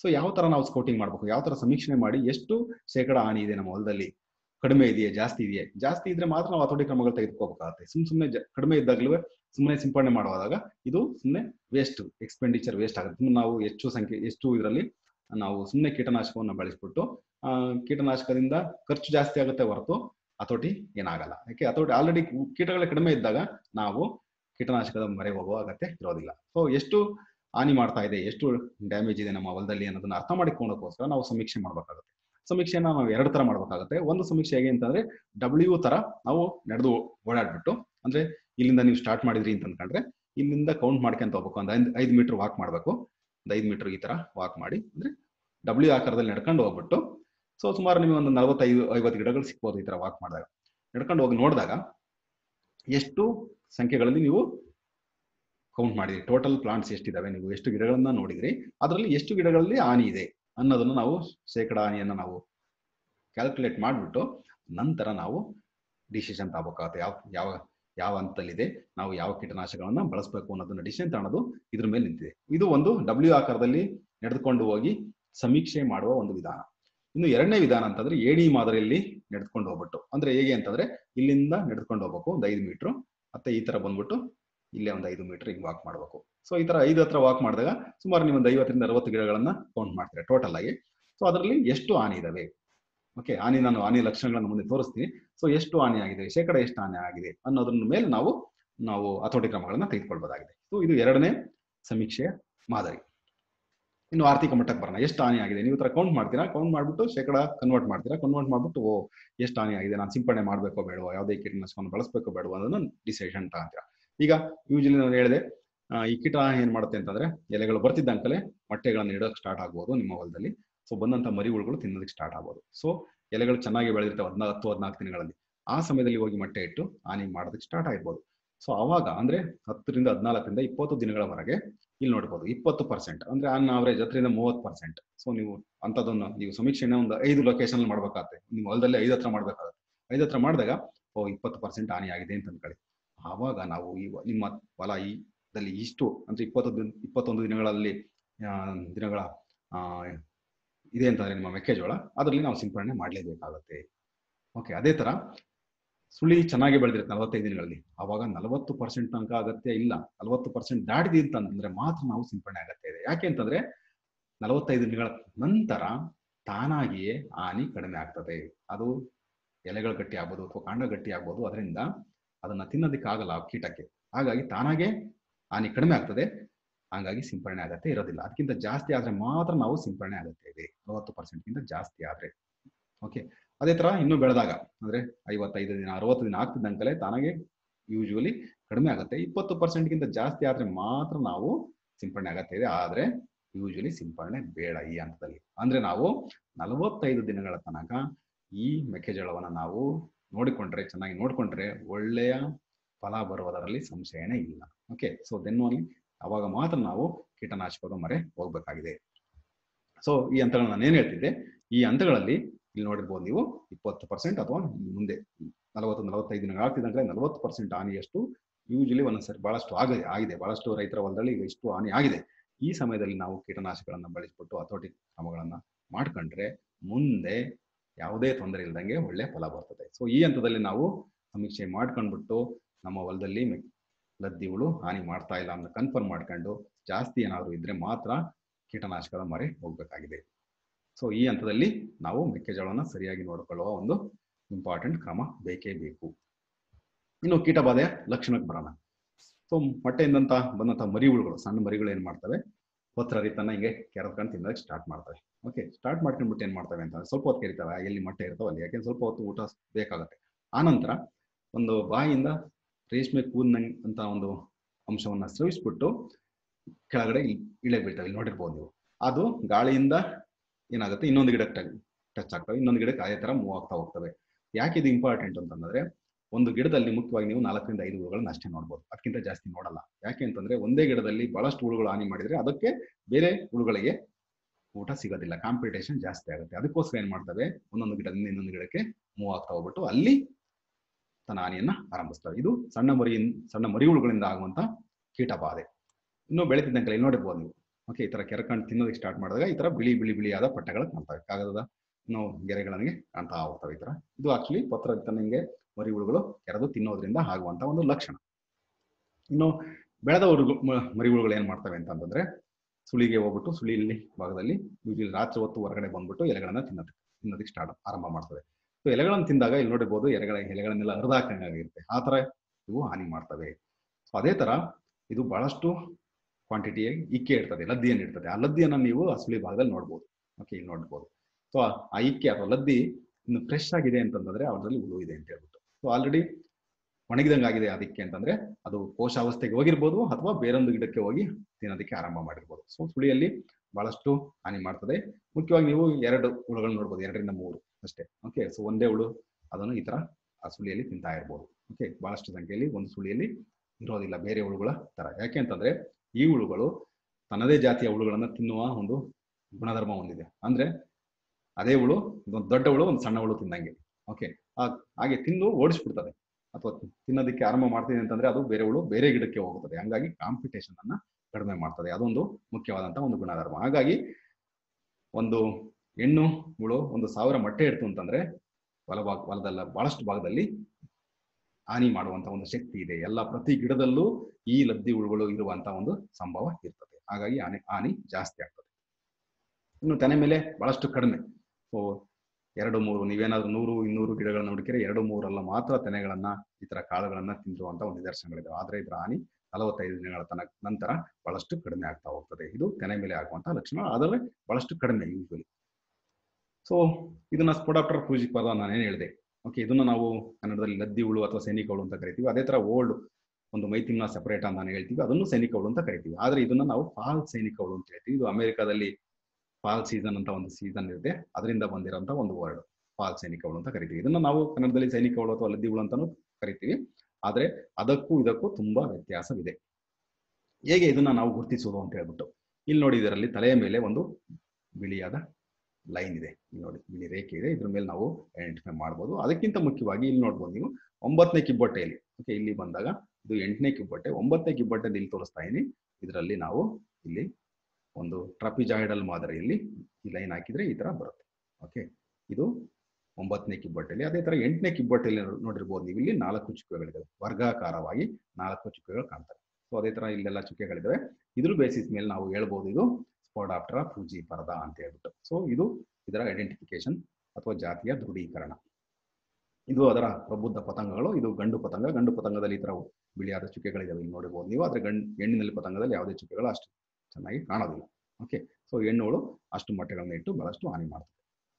ಸೊ ಯಾವ ತರ ನಾವು ಸ್ಕೌಟಿಂಗ್ ಮಾಡಬೇಕು ಯಾವ ತರ ಸಮೀಕ್ಷೆ ಮಾಡಿ ಎಷ್ಟು ಶೇಕಡ ಹಾನಿ ಇದೆ ನಮ್ಮ ಹೊಲದಲ್ಲಿ ಕಡಿಮೆ ಇದೆಯೇ ಜಾಸ್ತಿ ಇದೆಯೇ ಜಾಸ್ತಿ ಇದ್ರೆ ಮಾತ್ರ ನಾವು ಹತೋಟಿ ಕ್ರಮಗಳು ತೆಗೆದುಕೋಬೇಕಾಗುತ್ತೆ ಸುಮ್ ಸುಮ್ಮನೆ ಕಡಿಮೆ ಇದ್ದಾಗಲೂ ಸುಮ್ಮನೆ ಸಿಂಪಡಣೆ ಮಾಡುವಾಗ ಇದು ಸುಮ್ಮನೆ ವೇಸ್ಟ್ ಎಕ್ಸ್ಪೆಂಡಿಚರ್ ವೇಸ್ಟ್ ಆಗುತ್ತೆ ಸುಮ್ಮನೆ ನಾವು ಹೆಚ್ಚು ಸಂಖ್ಯೆ ಎಷ್ಟು ಇದರಲ್ಲಿ ನಾವು ಸುಮ್ಮನೆ ಕೀಟನಾಶಕವನ್ನು ಬಳಸಿಬಿಟ್ಟು ಆ ಕೀಟನಾಶಕದಿಂದ ಖರ್ಚು ಜಾಸ್ತಿ ಆಗುತ್ತೆ ಹೊರತು ಹತೋಟಿ ಏನಾಗಲ್ಲ ಯಾಕೆ ಹತೋಟಿ ಆಲ್ರೆಡಿ ಕೀಟಗಳ ಕಡಿಮೆ ಇದ್ದಾಗ ನಾವು ಕೀಟನಾಶಕದ ಮೊರೆ ಹೋಗುವ ಅಗತ್ಯ ಇರೋದಿಲ್ಲ ಸೊ ಎಷ್ಟು ಹಾನಿ ಮಾಡ್ತಾ ಇದೆ ಎಷ್ಟು ಡ್ಯಾಮೇಜ್ ಇದೆ ನಮ್ಮ ಹೊಲದಲ್ಲಿ ಅನ್ನೋದನ್ನ ಅರ್ಥ ಮಾಡಿಕೊಳ್ಳೋಕ್ಕೋಸ್ಕರ ನಾವು ಸಮೀಕ್ಷೆ ಮಾಡಬೇಕಾಗುತ್ತೆ ಸಮೀಕ್ಷೆನ ನಾವು ಎರಡು ತರ ಮಾಡ್ಬೇಕಾಗುತ್ತೆ ಒಂದು ಸಮೀಕ್ಷೆ ಹೇಗೆ ಅಂತಂದ್ರೆ ಡಬ್ಲ್ಯೂ ತರ ನಾವು ನಡೆದು ಓಡಾಡ್ಬಿಟ್ಟು ಅಂದ್ರೆ ಇಲ್ಲಿಂದ ನೀವು ಸ್ಟಾರ್ಟ್ ಮಾಡಿದ್ರಿ ಅಂತ ಅನ್ಕೊಂಡ್ರೆ ಇಲ್ಲಿಂದ ಕೌಂಟ್ ಮಾಡ್ಕೊಂತ ಹೋಗ್ಬೇಕು ಒಂದು ಐದು ಐದು ಮೀಟರ್ ವಾಕ್ ಮಾಡಬೇಕು ಒಂದು ಐದು ಮೀಟರ್ ಈ ತರ ವಾಕ್ ಮಾಡಿ ಅಂದ್ರೆ ಡಬ್ಲ್ಯೂ ಆಕಾರದಲ್ಲಿ ನಡ್ಕೊಂಡು ಹೋಗ್ಬಿಟ್ಟು ಸೊ ಸುಮಾರು ನಿಮಗೆ ಒಂದು ನಲವತ್ತೈದು ಐವತ್ತು ಗಿಡಗಳು ಸಿಗ್ಬೋದು ಈ ತರ ವಾಕ್ ಮಾಡಿದಾಗ ನಡ್ಕೊಂಡು ಹೋಗಿ ನೋಡಿದಾಗ ಎಷ್ಟು ಸಂಖ್ಯೆಗಳಲ್ಲಿ ನೀವು ಕೌಂಟ್ ಮಾಡಿದ್ರಿ ಟೋಟಲ್ ಪ್ಲಾಂಟ್ಸ್ ಎಷ್ಟಿದಾವೆ ನೀವು ಎಷ್ಟು ಗಿಡಗಳನ್ನ ನೋಡಿದ್ರಿ ಅದರಲ್ಲಿ ಎಷ್ಟು ಗಿಡಗಳಲ್ಲಿ ಹಾನಿ ಇದೆ ಅನ್ನೋದನ್ನ ನಾವು ಶೇಕಡ ಹಾನಿಯನ್ನ ನಾವು ಕ್ಯಾಲ್ಕುಲೇಟ್ ಮಾಡಿಬಿಟ್ಟು ನಂತರ ನಾವು ಡಿಸಿಷನ್ ತಗೋಬೇಕಾಗುತ್ತೆ ಯಾವ ಯಾವ ಯಾವ ಹಂತದಲ್ಲಿದೆ ನಾವು ಯಾವ ಕೀಟನಾಶಕಗಳನ್ನ ಬಳಸಬೇಕು ಅನ್ನೋದನ್ನ ಡಿಸಿಷನ್ ತಗೊಳ್ಳೋದು ಇದ್ರ ಮೇಲೆ ನಿಂತಿದೆ ಇದು ಒಂದು ಡಬ್ಲ್ಯೂ ಆಕಾರದಲ್ಲಿ ನಡೆದುಕೊಂಡು ಹೋಗಿ ಸಮೀಕ್ಷೆ ಮಾಡುವ ಒಂದು ವಿಧಾನ ಇನ್ನು ಎರಡನೇ ವಿಧಾನ ಅಂತಂದ್ರೆ ಎಡಿ ಮಾದರಿಯಲ್ಲಿ ನಡೆದುಕೊಂಡು ಹೋಗ್ಬಿಟ್ಟು ಅಂದ್ರೆ ಹೇಗೆ ಅಂತಂದ್ರೆ ಇಲ್ಲಿಂದ ನಡೆದುಕೊಂಡು ಹೋಗ್ಬೇಕು ಒಂದು ಐದು ಮೀಟರ್ ಮತ್ತೆ ಈ ತರ ಬಂದ್ಬಿಟ್ಟು ಇಲ್ಲೇ ಒಂದು ಐದು ಮೀಟರ್ ಹಿಂಗ್ ವಾಕ್ ಮಾಡಬೇಕು ಸೊ ಈ ತರ ಐದು ಹತ್ರ ವಾಕ್ ಮಾಡಿದಾಗ ಸುಮಾರು ನೀವು ಒಂದು ಐವತ್ತರಿಂದ ಅರವತ್ತು ಗಿಡಗಳನ್ನ ಕೌಂಟ್ ಮಾಡ್ತೀರಾ ಟೋಟಲ್ ಆಗಿ ಸೊ ಅದರಲ್ಲಿ ಎಷ್ಟು ಹಾನಿ ಇದಾವೆ ಓಕೆ ಹಾನಿ ನಾನು ಹಾನಿ ಲಕ್ಷಣಗಳನ್ನು ಮುಂದೆ ತೋರಿಸ್ತೀನಿ ಸೊ ಎಷ್ಟು ಹಾನಿ ಆಗಿದೆ ಶೇಕಡ ಎಷ್ಟು ಹಾನಿ ಆಗಿದೆ ಅನ್ನೋದ್ರ ಮೇಲೆ ನಾವು ನಾವು ಹತೋಟಿ ಕ್ರಮಗಳನ್ನ ತೆಗೆದುಕೊಳ್ಬಹುದಾಗಿದೆ ಸೊ ಇದು ಎರಡನೇ ಸಮೀಕ್ಷೆಯ ಮಾದರಿ ಇನ್ನು ಆರ್ಥಿಕ ಮಟ್ಟಕ್ಕೆ ಬರೋಣ ಎಷ್ಟು ಹಾನಿ ಆಗಿದೆ ನೀವು ತರ ಕೌಂಟ್ ಮಾಡ್ತೀರಾ ಕೌಂಟ್ ಮಾಡ್ಬಿಟ್ಟು ಶೇಕಡ ಕನ್ವರ್ಟ್ ಮಾಡ್ತೀರಾ ಕನ್ವರ್ಟ್ ಮಾಡ್ಬಿಟ್ಟು ಓ ಎಷ್ಟು ಹಾನಿ ಆಗಿದೆ ನಾನು ಸಿಂಪಡಣೆ ಮಾಡಬೇಕೋ ಬೇಡವೋ ಯಾವುದೇ ಕೀಟನಾಶಕವನ್ನು ಬಳಸಬೇಕೋ ಬೇಡವೋ ಅನ್ನೋದನ್ನ ಡಿಸಿಷನ್ ತಗೊಂತೀರಾ ಈಗ ಯೂಶಲಿ ನಾನು ಹೇಳಿದೆ ಈ ಕೀಟ ಏನ್ ಮಾಡುತ್ತೆ ಅಂತಂದ್ರೆ ಎಲೆಗಳು ಬರ್ತಿದ್ದಂಕಲೆ ಮೊಟ್ಟೆಗಳನ್ನು ಇಡೋಕೆ ಸ್ಟಾರ್ಟ್ ಆಗ್ಬೋದು ನಿಮ್ಮ ಹೊಲದಲ್ಲಿ ಸೊ ಬಂದಂತ ಮರಿಹುಳುಗಳು ತಿನ್ನೋದಕ್ಕೆ ಸ್ಟಾರ್ಟ್ ಆಗ್ಬೋದು ಸೊ ಎಲೆಗಳು ಚೆನ್ನಾಗಿ ಬೆಳೆದಿರ್ತವೆ ಹದಿನಾ ಹತ್ತು ಹದಿನಾಲ್ಕು ದಿನಗಳಲ್ಲಿ ಆ ಸಮಯದಲ್ಲಿ ಹೋಗಿ ಮೊಟ್ಟೆ ಇಟ್ಟು ಹಾನಿ ಮಾಡೋದಕ್ಕೆ ಸ್ಟಾರ್ಟ್ ಆಗಿರ್ಬೋದು ಸೊ ಅವಾಗ ಅಂದ್ರೆ ಹತ್ತರಿಂದ ಹದಿನಾಲ್ಕರಿಂದ ಇಪ್ಪತ್ತು ದಿನಗಳವರೆಗೆ ಇಲ್ಲಿ ನೋಡ್ಬೋದು ಇಪ್ಪತ್ತು ಪರ್ಸೆಂಟ್ ಅಂದ್ರೆ ಆನ್ ಆವರೇಜ್ ಹತ್ತರಿಂದ ಮೂವತ್ತು ಪರ್ಸೆಂಟ್ ಸೊ ನೀವು ಅಂತದನ್ನ ನೀವು ಸಮೀಕ್ಷೆನ ಒಂದು ಐದು ಲೊಕೇಶನ್ ಮಾಡ್ಬೇಕಾಗತ್ತೆ ನಿಮ್ಮ ಹೊಲದಲ್ಲಿ ಐದು ಹತ್ರ ಮಾಡ್ಬೇಕಾಗತ್ತೆ ಐದು ಹತ್ರ ಮಾಡಿದಾಗ ಓ ಇಪ್ಪತ್ತು ಪರ್ಸೆಂಟ್ ಹಾನಿ ಆಗಿದೆ ಅಂತ ಅನ್ಕೊಳ್ಳಿ ಆವಾಗ ನಾವು ಈ ನಿಮ್ಮ ಹೊಲ ಈ ದಲ್ಲಿ ಇಷ್ಟು ಅಂದ್ರೆ ಇಪ್ಪತ್ತು ದಿನ ಇಪ್ಪತ್ತೊಂದು ದಿನಗಳಲ್ಲಿ ದಿನಗಳ ಇದೆ ಅಂತಂದ್ರೆ ನಿಮ್ಮ ಮೆಕ್ಕೆಜೋಳ ಅದರಲ್ಲಿ ನಾವು ಸಿಂಪಡಣೆ ಮಾಡಲೇಬೇಕಾಗತ್ತೆ ಓಕೆ ಅದೇ ತರ ಸುಳಿ ಚೆನ್ನಾಗಿ ಬೆಳೆದಿರುತ್ತೆ ನಲವತ್ತೈದು ದಿನಗಳಲ್ಲಿ ಅವಾಗ ನಲವತ್ತು ಪರ್ಸೆಂಟ್ ತನಕ ಅಗತ್ಯ ಇಲ್ಲ ನಲವತ್ತು ಪರ್ಸೆಂಟ್ ದಾಟಿದೆ ಅಂತಂದ್ರೆ ಮಾತ್ರ ನಾವು ಸಿಂಪಡಣೆ ಅಗತ್ಯ ಇದೆ ಯಾಕೆ ಅಂತಂದ್ರೆ ನಲವತ್ತೈದು ದಿನಗಳ ನಂತರ ತಾನಾಗಿಯೇ ಹಾನಿ ಕಡಿಮೆ ಆಗ್ತದೆ ಅದು ಎಲೆಗಳು ಗಟ್ಟಿ ಆಗ್ಬೋದು ಅಥವಾ ಕಾಂಡ ಗಟ್ಟಿ ಆಗ್ಬೋದು ಅದರಿಂದ ಅದನ್ನ ತಿನ್ನೋದಕ್ಕಾಗಲ್ಲ ಆ ಕೀಟಕ್ಕೆ ಹಾಗಾಗಿ ತಾನಾಗೆ ಹಾನಿ ಕಡಿಮೆ ಆಗ್ತದೆ ಹಾಗಾಗಿ ಸಿಂಪಡಣೆ ಅಗತ್ಯ ಇರೋದಿಲ್ಲ ಅದಕ್ಕಿಂತ ಜಾಸ್ತಿ ಆದ್ರೆ ಮಾತ್ರ ನಾವು ಸಿಂಪಡಣೆ ಅಗತ್ಯ ಇದೆ ನಲವತ್ತು ಪರ್ಸೆಂಟ್ಗಿಂತ ಜಾಸ್ತಿ ಆದ್ರೆ ಓಕೆ ಅದೇ ತರ ಇನ್ನು ಬೆಳೆದಾಗ ಅಂದ್ರೆ ಐವತ್ತೈದು ದಿನ ಅರವತ್ತು ದಿನ ಆಗ್ತಿದ್ದಂಕಲೆ ತಾನಾಗೆ ಯೂಶುವಲಿ ಕಡಿಮೆ ಆಗುತ್ತೆ ಇಪ್ಪತ್ತು ಪರ್ಸೆಂಟ್ಗಿಂತ ಜಾಸ್ತಿ ಆದ್ರೆ ಮಾತ್ರ ನಾವು ಸಿಂಪಡಣೆ ಅಗತ್ಯ ಇದೆ ಆದ್ರೆ ಯೂಶುವಲಿ ಸಿಂಪಡಣೆ ಬೇಡ ಈ ಹಂತದಲ್ಲಿ ಅಂದ್ರೆ ನಾವು ನಲವತ್ತೈದು ದಿನಗಳ ತನಕ ಈ ಮೆಕ್ಕೆಜೋಳವನ್ನ ನಾವು ನೋಡಿಕೊಂಡ್ರೆ ಚೆನ್ನಾಗಿ ನೋಡ್ಕೊಂಡ್ರೆ ಒಳ್ಳೆಯ ಫಲ ಬರುವುದರಲ್ಲಿ ಸಂಶಯನೇ ಇಲ್ಲ ಓಕೆ ಸೊ ದೆನ್ ಓನ್ಲಿ ಅವಾಗ ಮಾತ್ರ ನಾವು ಕೀಟನಾಶಕದ ಮರೆ ಹೋಗ್ಬೇಕಾಗಿದೆ ಸೊ ಈ ಹಂತಗಳನ್ನ ನಾನು ಏನ್ ಹೇಳ್ತಿದ್ದೆ ಈ ಹಂತಗಳಲ್ಲಿ ಇಲ್ಲಿ ನೋಡಿರ್ಬೋದು ನೀವು ಇಪ್ಪತ್ತು ಪರ್ಸೆಂಟ್ ಅಥವಾ ಮುಂದೆ ನಲವತ್ತು ನಲವತ್ತೈದು ದಿನ ಆಗ್ತಿದ್ದಂಗೆ ನಲವತ್ತು ಪರ್ಸೆಂಟ್ ಹಾನಿಯಷ್ಟು ಯೂಶಲಿ ಒಂದೊಂದ್ಸರಿ ಬಹಳಷ್ಟು ಆಗಿದೆ ಆಗಿದೆ ಬಹಳಷ್ಟು ರೈತರ ಹೊಲದಲ್ಲಿ ಈಗ ಇಷ್ಟು ಹಾನಿ ಆಗಿದೆ ಈ ಸಮಯದಲ್ಲಿ ನಾವು ಕೀಟನಾಶಕಗಳನ್ನ ಬಳಸಿಬಿಟ್ಟು ಹತೋಟಿ ಕ್ರಮಗಳನ್ನ ಮಾಡ್ಕೊಂಡ್ರೆ ಮುಂದೆ ಯಾವುದೇ ತೊಂದರೆ ಇಲ್ದಂಗೆ ಒಳ್ಳೆ ಫಲ ಬರ್ತದೆ ಸೊ ಈ ಹಂತದಲ್ಲಿ ನಾವು ಸಮೀಕ್ಷೆ ಮಾಡ್ಕೊಂಡ್ಬಿಟ್ಟು ನಮ್ಮ ಹೊಲದಲ್ಲಿ ಲದ್ದಿಗಳು ಹಾನಿ ಮಾಡ್ತಾ ಇಲ್ಲ ಅಂತ ಕನ್ಫರ್ಮ್ ಮಾಡ್ಕೊಂಡು ಜಾಸ್ತಿ ಏನಾದ್ರು ಇದ್ರೆ ಮಾತ್ರ ಕೀಟನಾಶಕದ ಮರೆ ಹೋಗ್ಬೇಕಾಗಿದೆ ಸೊ ಈ ಹಂತದಲ್ಲಿ ನಾವು ಮೆಕ್ಕೆಜೋಳನ ಸರಿಯಾಗಿ ನೋಡಿಕೊಳ್ಳುವ ಒಂದು ಇಂಪಾರ್ಟೆಂಟ್ ಕ್ರಮ ಬೇಕೇ ಬೇಕು ಇನ್ನು ಕೀಟಬಾಧೆಯ ಲಕ್ಷಣಕ್ಕೆ ಬರೋಣ ಸೊ ಮೊಟ್ಟೆಯಿಂದಂತ ಬಂದಂತ ಮರಿಹುಳುಗಳು ಸಣ್ಣ ಮರಿಗಳು ಏನ್ ಮಾಡ್ತವೆ ಪತ್ರ ರೀತನ ಹಿಂಗೆ ಕೆರೆದ್ಕೊಂಡು ತಿನ್ನೋದಕ್ಕೆ ಸ್ಟಾರ್ಟ್ ಮಾಡ್ತವೆ ಓಕೆ ಸ್ಟಾರ್ಟ್ ಮಾಡ್ಕೊಂಡ್ಬಿಟ್ಟು ಏನ್ ಮಾಡ್ತವೆ ಅಂತ ಸ್ವಲ್ಪ ಹೊತ್ತು ಕೆರಿತವೆ ಎಲ್ಲಿ ಮೊಟ್ಟೆ ಇರ್ತಾವೆ ಅಲ್ಲಿ ಯಾಕೆಂದ್ರೆ ಸ್ವಲ್ಪ ಹೊತ್ತು ಊಟ ಬೇಕಾಗುತ್ತೆ ಆನಂತರ ಒಂದು ಬಾಯಿಯಿಂದ ರೇಷ್ಮೆ ಕೂದ್ನಂಗ್ ಅಂತ ಒಂದು ಅಂಶವನ್ನ ಸ್ರವಿಸ್ಬಿಟ್ಟು ಕೆಳಗಡೆ ಇಳೆ ಬೀಳ್ತವೆ ಇಲ್ಲಿ ನೋಡಿರ್ಬೋದು ನೀವು ಅದು ಗಾಳಿಯಿಂದ ಏನಾಗುತ್ತೆ ಇನ್ನೊಂದು ಗಿಡಕ್ಕೆ ಟಚ್ ಆಗ್ತವೆ ಇನ್ನೊಂದು ಗಿಡಕ್ಕೆ ಅದೇ ತರ ಮೂವ್ ಆಗ್ತಾ ಹೋಗ್ತವೆ ಯಾಕೆ ಇದು ಇಂಪಾರ್ಟೆಂಟ್ ಅಂತಂದ್ರೆ ಒಂದು ಗಿಡದಲ್ಲಿ ಮುಖ್ಯವಾಗಿ ನೀವು ನಾಲ್ಕರಿಂದ ಐದು ಹುಳುಗಳನ್ನ ಅಷ್ಟೇ ನೋಡ್ಬೋದು ಅದಕ್ಕಿಂತ ಜಾಸ್ತಿ ನೋಡಲ್ಲ ಯಾಕೆ ಅಂತಂದ್ರೆ ಒಂದೇ ಗಿಡದಲ್ಲಿ ಬಹಳಷ್ಟು ಹುಳುಗಳು ಹಾನಿ ಮಾಡಿದ್ರೆ ಅದಕ್ಕೆ ಬೇರೆ ಹುಳುಗಳಿಗೆ ಊಟ ಸಿಗೋದಿಲ್ಲ ಕಾಂಪಿಟೇಷನ್ ಜಾಸ್ತಿ ಆಗುತ್ತೆ ಅದಕ್ಕೋಸ್ಕರ ಏನ್ ಮಾಡ್ತವೆ ಒಂದೊಂದು ಗಿಡದಿಂದ ಇನ್ನೊಂದು ಗಿಡಕ್ಕೆ ಮೂವ್ ಆಗ್ತಾ ಹೋಗ್ಬಿಟ್ಟು ಅಲ್ಲಿ ತನ್ನ ಹಾನಿಯನ್ನ ಆರಂಭಿಸ್ತವೆ ಇದು ಸಣ್ಣ ಮರಿ ಸಣ್ಣ ಮರಿಹುಳುಗಳಿಂದ ಆಗುವಂತ ಕೀಟಬಾಧೆ ಇನ್ನು ಬೆಳೆತಿದ್ದಂಗೆ ಇಲ್ಲಿ ನೋಡಿರ್ಬೋದು ನೀವು ಓಕೆ ಈ ತರ ಕೆರ್ಕೊಂಡು ತಿನ್ನೋದಕ್ಕೆ ಸ್ಟಾರ್ಟ್ ಮಾಡಿದಾಗ ಈ ತರ ಬಿಳಿ ಬಿಳಿ ಬಿಳಿಯಾದ ಪಟ್ಟೆಗಳು ಕಾಣ್ತವೆ ಕಾಗದದ ನಾವು ಗೆರೆಗಳಿಗೆ ಕಾಣ್ತಾ ಹೋಗ್ತವೆ ಈ ತರ ಇದು ಆಕ್ಚುಲಿ ಪತ್ರ ನಿಮಗೆ ಮರಿ ಹುಳುಗಳು ಕೆರೆದು ತಿನ್ನೋದ್ರಿಂದ ಆಗುವಂತ ಒಂದು ಲಕ್ಷಣ ಇನ್ನು ಬೆಳೆದ ಹುಡುಗ ಮರಿ ಹುಳುಗಳು ಏನ್ ಮಾಡ್ತವೆ ಅಂತಂದ್ರೆ ಸುಳಿಗೆ ಹೋಗ್ಬಿಟ್ಟು ಸುಳಿಯಲ್ಲಿ ಭಾಗದಲ್ಲಿ ಯೂಶಲಿ ರಾತ್ರಿ ಹೊತ್ತು ಹೊರಗಡೆ ಬಂದ್ಬಿಟ್ಟು ಎಲೆಗಳನ್ನ ತಿನ್ನೋದಕ್ಕೆ ತಿನ್ನೋದಕ್ಕೆ ಸ್ಟಾರ್ಟ್ ಆರಂಭ ಮಾಡ್ತವೆ ಸೊ ಎಲೆಗಳನ್ನು ತಿಂದಾಗ ಇಲ್ಲಿ ನೋಡಿರ್ಬೋದು ಎಲೆಗಳ ಎಲೆಗಳನ್ನೆಲ್ಲ ಹರಿದಾಕಂಗಾಗಿರುತ್ತೆ ಆ ತರ ಇವು ಹಾನಿ ಮಾಡ್ತವೆ ಸೊ ಅದೇ ತರ ಇದು ಬಹಳಷ್ಟು ಕ್ವಾಂಟಿಟಿ ಇಕ್ಕೆ ಇರ್ತದೆ ಲದ್ದಿಯನ್ನು ಇರ್ತದೆ ಆ ಲದ್ದಿಯನ್ನು ನೀವು ಆ ಸುಳಿ ಭಾಗದಲ್ಲಿ ನೋಡ್ಬೋದು ಓಕೆ ಇಲ್ಲಿ ನೋಡ್ಬೋದು ಸೊ ಆ ಇಕ್ಕೆ ಅಥವಾ ಲದ್ದಿ ಇನ್ನು ಫ್ರೆಶ್ ಆಗಿದೆ ಅಂತಂದ್ರೆ ಅದರಲ್ಲಿ ಹುಳು ಇದೆ ಅಂತ ಹೇಳ್ಬಿಟ್ಟು ಸೊ ಆಲ್ರೆಡಿ ಒಣಗಿದಂಗೆ ಆಗಿದೆ ಅದಕ್ಕೆ ಅಂತಂದ್ರೆ ಅದು ಕೋಶಾವಸ್ಥೆಗೆ ಹೋಗಿರ್ಬೋದು ಅಥವಾ ಬೇರೊಂದು ಗಿಡಕ್ಕೆ ಹೋಗಿ ತಿನ್ನೋದಕ್ಕೆ ಆರಂಭ ಮಾಡಿರ್ಬೋದು ಸೊ ಸುಳಿಯಲ್ಲಿ ಬಹಳಷ್ಟು ಹಾನಿ ಮಾಡ್ತದೆ ಮುಖ್ಯವಾಗಿ ನೀವು ಎರಡು ಹುಳುಗಳು ನೋಡ್ಬೋದು ಎರಡರಿಂದ ಮೂರು ಅಷ್ಟೇ ಓಕೆ ಸೊ ಒಂದೇ ಹುಳು ಅದನ್ನು ಈ ತರ ಆ ಸುಳಿಯಲ್ಲಿ ತಿಂತಾ ಇರ್ಬೋದು ಓಕೆ ಬಹಳಷ್ಟು ಸಂಖ್ಯೆಯಲ್ಲಿ ಒಂದು ಸುಳಿಯಲ್ಲಿ ಇರೋದಿಲ್ಲ ಬೇರೆ ಹುಳುಗಳ ತರ ಯಾಕೆ ಅಂತಂದ್ರೆ ಈ ಹುಳುಗಳು ತನ್ನದೇ ಜಾತಿಯ ಹುಳುಗಳನ್ನ ತಿನ್ನುವ ಒಂದು ಗುಣಧರ್ಮ ಹೊಂದಿದೆ ಅಂದ್ರೆ ಅದೇ ಹುಳು ಒಂದು ದೊಡ್ಡ ಹುಳು ಒಂದು ಸಣ್ಣ ಹುಳು ತಿನ್ನಂಗೆ ಓಕೆ ಹಾಗೆ ತಿಂದು ಓಡಿಸ್ಬಿಡ್ತದೆ ಅಥವಾ ತಿನ್ನೋದಕ್ಕೆ ಆರಂಭ ಮಾಡ್ತಿದೆ ಅಂತಂದ್ರೆ ಅದು ಬೇರೆ ಹುಳು ಬೇರೆ ಗಿಡಕ್ಕೆ ಹೋಗುತ್ತದೆ ಹಂಗಾಗಿ ಕಾಂಪಿಟೇಷನ್ ಅನ್ನ ಕಡಿಮೆ ಮಾಡ್ತದೆ ಅದೊಂದು ಮುಖ್ಯವಾದಂತ ಒಂದು ಗುಣಧರ್ಮ ಹಾಗಾಗಿ ಒಂದು ಹೆಣ್ಣು ಹುಳು ಒಂದು ಸಾವಿರ ಮೊಟ್ಟೆ ಇಡ್ತು ಅಂತಂದ್ರೆ ಹೊಲ ಭಾಗ ಹೊಲದಲ್ಲ ಬಹಳಷ್ಟು ಭಾಗದಲ್ಲಿ ಹಾನಿ ಮಾಡುವಂತ ಒಂದು ಶಕ್ತಿ ಇದೆ ಎಲ್ಲ ಪ್ರತಿ ಗಿಡದಲ್ಲೂ ಈ ಲದ್ದಿ ಹುಳುಗಳು ಇರುವಂತ ಒಂದು ಸಂಭವ ಇರ್ತದೆ ಹಾಗಾಗಿ ಹಾನಿ ಹಾನಿ ಜಾಸ್ತಿ ಆಗ್ತದೆ ಇನ್ನು ತೆನೆ ಮೇಲೆ ಬಹಳಷ್ಟು ಕಡಿಮೆ ಸೊ ಎರಡು ಮೂರು ನೀವೇನಾದ್ರೂ ನೂರು ಇನ್ನೂರು ಗಿಡಗಳನ್ನ ಹುಡುಕಿದ್ರೆ ಎರಡು ಮೂರಲ್ಲ ಮಾತ್ರ ತೆನೆಗಳನ್ನ ಈ ತರ ಕಾಳುಗಳನ್ನ ತಿನ್ನುವಂತ ಒಂದು ನಿದರ್ಶನಗಳಿದೆ ಆದ್ರೆ ಇದರ ಹಾನಿ ನಲವತ್ತೈದು ದಿನಗಳ ತನಕ ನಂತರ ಬಹಳಷ್ಟು ಕಡಿಮೆ ಆಗ್ತಾ ಹೋಗ್ತದೆ ಇದು ತೆನೆ ಮೇಲೆ ಆಗುವಂತಹ ಲಕ್ಷಣ ಆದರೆ ಬಹಳಷ್ಟು ಕಡಿಮೆ ಯೂಶಲಿ ಸೊ ಇದನ್ನ ಸ್ಪೋಡಾಪ್ಟರ್ ಪೂಜಿ ಪದ ನಾನೇನು ಹೇಳಿದೆ ಓಕೆ ಇದನ್ನ ನಾವು ಕನ್ನಡದಲ್ಲಿ ಲದ್ದಿ ಹುಳು ಅಥವಾ ಸೈನಿಕ ಹುಳು ಅಂತ ಕರಿತೀವಿ ಅದೇ ತರ ಓಲ್ಡ್ ಒಂದು ಮೈತಿಮ್ನ ಸಪರೇಟ್ ಅಂತ ನಾನು ಹೇಳ್ತೀವಿ ಅದನ್ನು ಸೈನಿಕ ಹುಳು ಅಂತ ಕರಿತೀವಿ ಆದ್ರೆ ಇದನ್ನ ನಾವು ಫಾಲ್ ಸೈನಿಕ ಹುಳು ಅಂತ ಹೇಳ್ತೀವಿ ಇದು ಅಮೆರಿಕಾದಲ್ಲಿ ಫಾಲ್ ಸೀಸನ್ ಅಂತ ಒಂದು ಸೀಸನ್ ಇದೆ ಅದರಿಂದ ಬಂದಿರೋಂಥ ಒಂದು ವರ್ಡ್ ಫಾಲ್ ಸೈನಿಕ ಹುಳು ಅಂತ ಕರಿತೀವಿ ಇದನ್ನ ನಾವು ಕನ್ನಡದಲ್ಲಿ ಸೈನಿಕ ಹುಳು ಅಥವಾ ಲದ್ದಿ ಹುಳು ಅಂತಾನು ಕರಿತೀವಿ ಆದ್ರೆ ಅದಕ್ಕೂ ಇದಕ್ಕೂ ತುಂಬಾ ವ್ಯತ್ಯಾಸವಿದೆ ಹೇಗೆ ಇದನ್ನ ನಾವು ಗುರುತಿಸೋದು ಅಂತ ಹೇಳ್ಬಿಟ್ಟು ಇಲ್ಲಿ ನೋಡಿ ಇದರಲ್ಲಿ ತಲೆಯ ಮೇಲೆ ಒಂದು ಬಿಳಿಯಾದ ಲೈನ್ ಇದೆ ಇಲ್ಲಿ ನೋಡಿ ಬಿಳಿ ರೇಖೆ ಇದೆ ಇದ್ರ ಮೇಲೆ ನಾವು ಐಡೆಂಟಿಫೈ ಮಾಡ್ಬೋದು ಅದಕ್ಕಿಂತ ಮುಖ್ಯವಾಗಿ ಇಲ್ಲಿ ನೋಡ್ಬೋದು ನೀವು ಒಂಬತ್ತನೇ ಕಿಬ್ಬೊಟ್ಟೆಯಲ್ಲಿ ಓಕೆ ಇಲ್ಲಿ ಬಂದಾಗ ಇದು ಎಂಟನೇ ಕಿಬ್ಬೊಟ್ಟೆ ಒಂಬತ್ತನೇ ಕಿಬ್ಬೊಟ್ಟೆ ಇಲ್ಲಿ ತೋರಿಸ್ತಾ ಇದೀನಿ ಇದರಲ್ಲಿ ನಾವು ಇಲ್ಲಿ ಒಂದು ಟ್ರಪಿಜಾಯ್ಡಲ್ ಮಾದರಿಯಲ್ಲಿ ಈ ಲೈನ್ ಹಾಕಿದ್ರೆ ಈ ತರ ಬರುತ್ತೆ ಓಕೆ ಇದು ಒಂಬತ್ತನೇ ಕಿಬ್ಬೊಟ್ಟೆಯಲ್ಲಿ ಅದೇ ತರ ಎಂಟನೇ ಕಿಬ್ಬೊಟ್ಟೆಯಲ್ಲಿ ನೋಡಿರ್ಬೋದು ನೀವು ಇಲ್ಲಿ ನಾಲ್ಕು ಚುಕ್ಕೆಗಳಿದ್ದಾವೆ ವರ್ಗಾಕಾರವಾಗಿ ನಾಲ್ಕು ಚುಕ್ಕೆಗಳು ಕಾಣ್ತವೆ ಸೊ ಅದೇ ತರ ಇಲ್ಲೆಲ್ಲ ಚುಕ್ಕೆಗಳಿದ್ದಾವೆ ಇದ್ರ ಬೇಸಿಸ್ ಮೇಲೆ ನಾವು ಹೇಳ್ಬೋದು ಇದು ಸ್ಪೋಡಾಪ್ಟರ ಪೂಜಿ ಪರದ ಅಂತ ಹೇಳ್ಬಿಟ್ಟು ಸೊ ಇದು ಇದರ ಐಡೆಂಟಿಫಿಕೇಶನ್ ಅಥವಾ ಜಾತಿಯ ದೃಢೀಕರಣ ಇದು ಅದರ ಪ್ರಬುದ್ಧ ಪತಂಗಗಳು ಇದು ಗಂಡು ಪತಂಗ ಗಂಡು ಪತಂಗದಲ್ಲಿ ಈ ತರ ಬಿಳಿಯಾದ ಚುಕ್ಕೆಗಳಿದಾವೆ ಇಲ್ಲಿ ನೋಡಬಹುದು ನೀವು ಆದ್ರೆ ಗಂಡು ಹೆಣ್ಣಿನಲ್ಲಿ ಪತಂಗದಲ್ಲಿ ಯಾವುದೇ ಚುಕ್ಕೆಗಳು ಅಷ್ಟು ಚೆನ್ನಾಗಿ ಕಾಣೋದಿಲ್ಲ ಓಕೆ ಸೊ ಹೆಣ್ಣುಗಳು ಅಷ್ಟು ಮೊಟ್ಟೆಗಳನ್ನ ಇಟ್ಟು ಬಹಳಷ್ಟು ಹಾನಿ ಮಾಡ್ತದೆ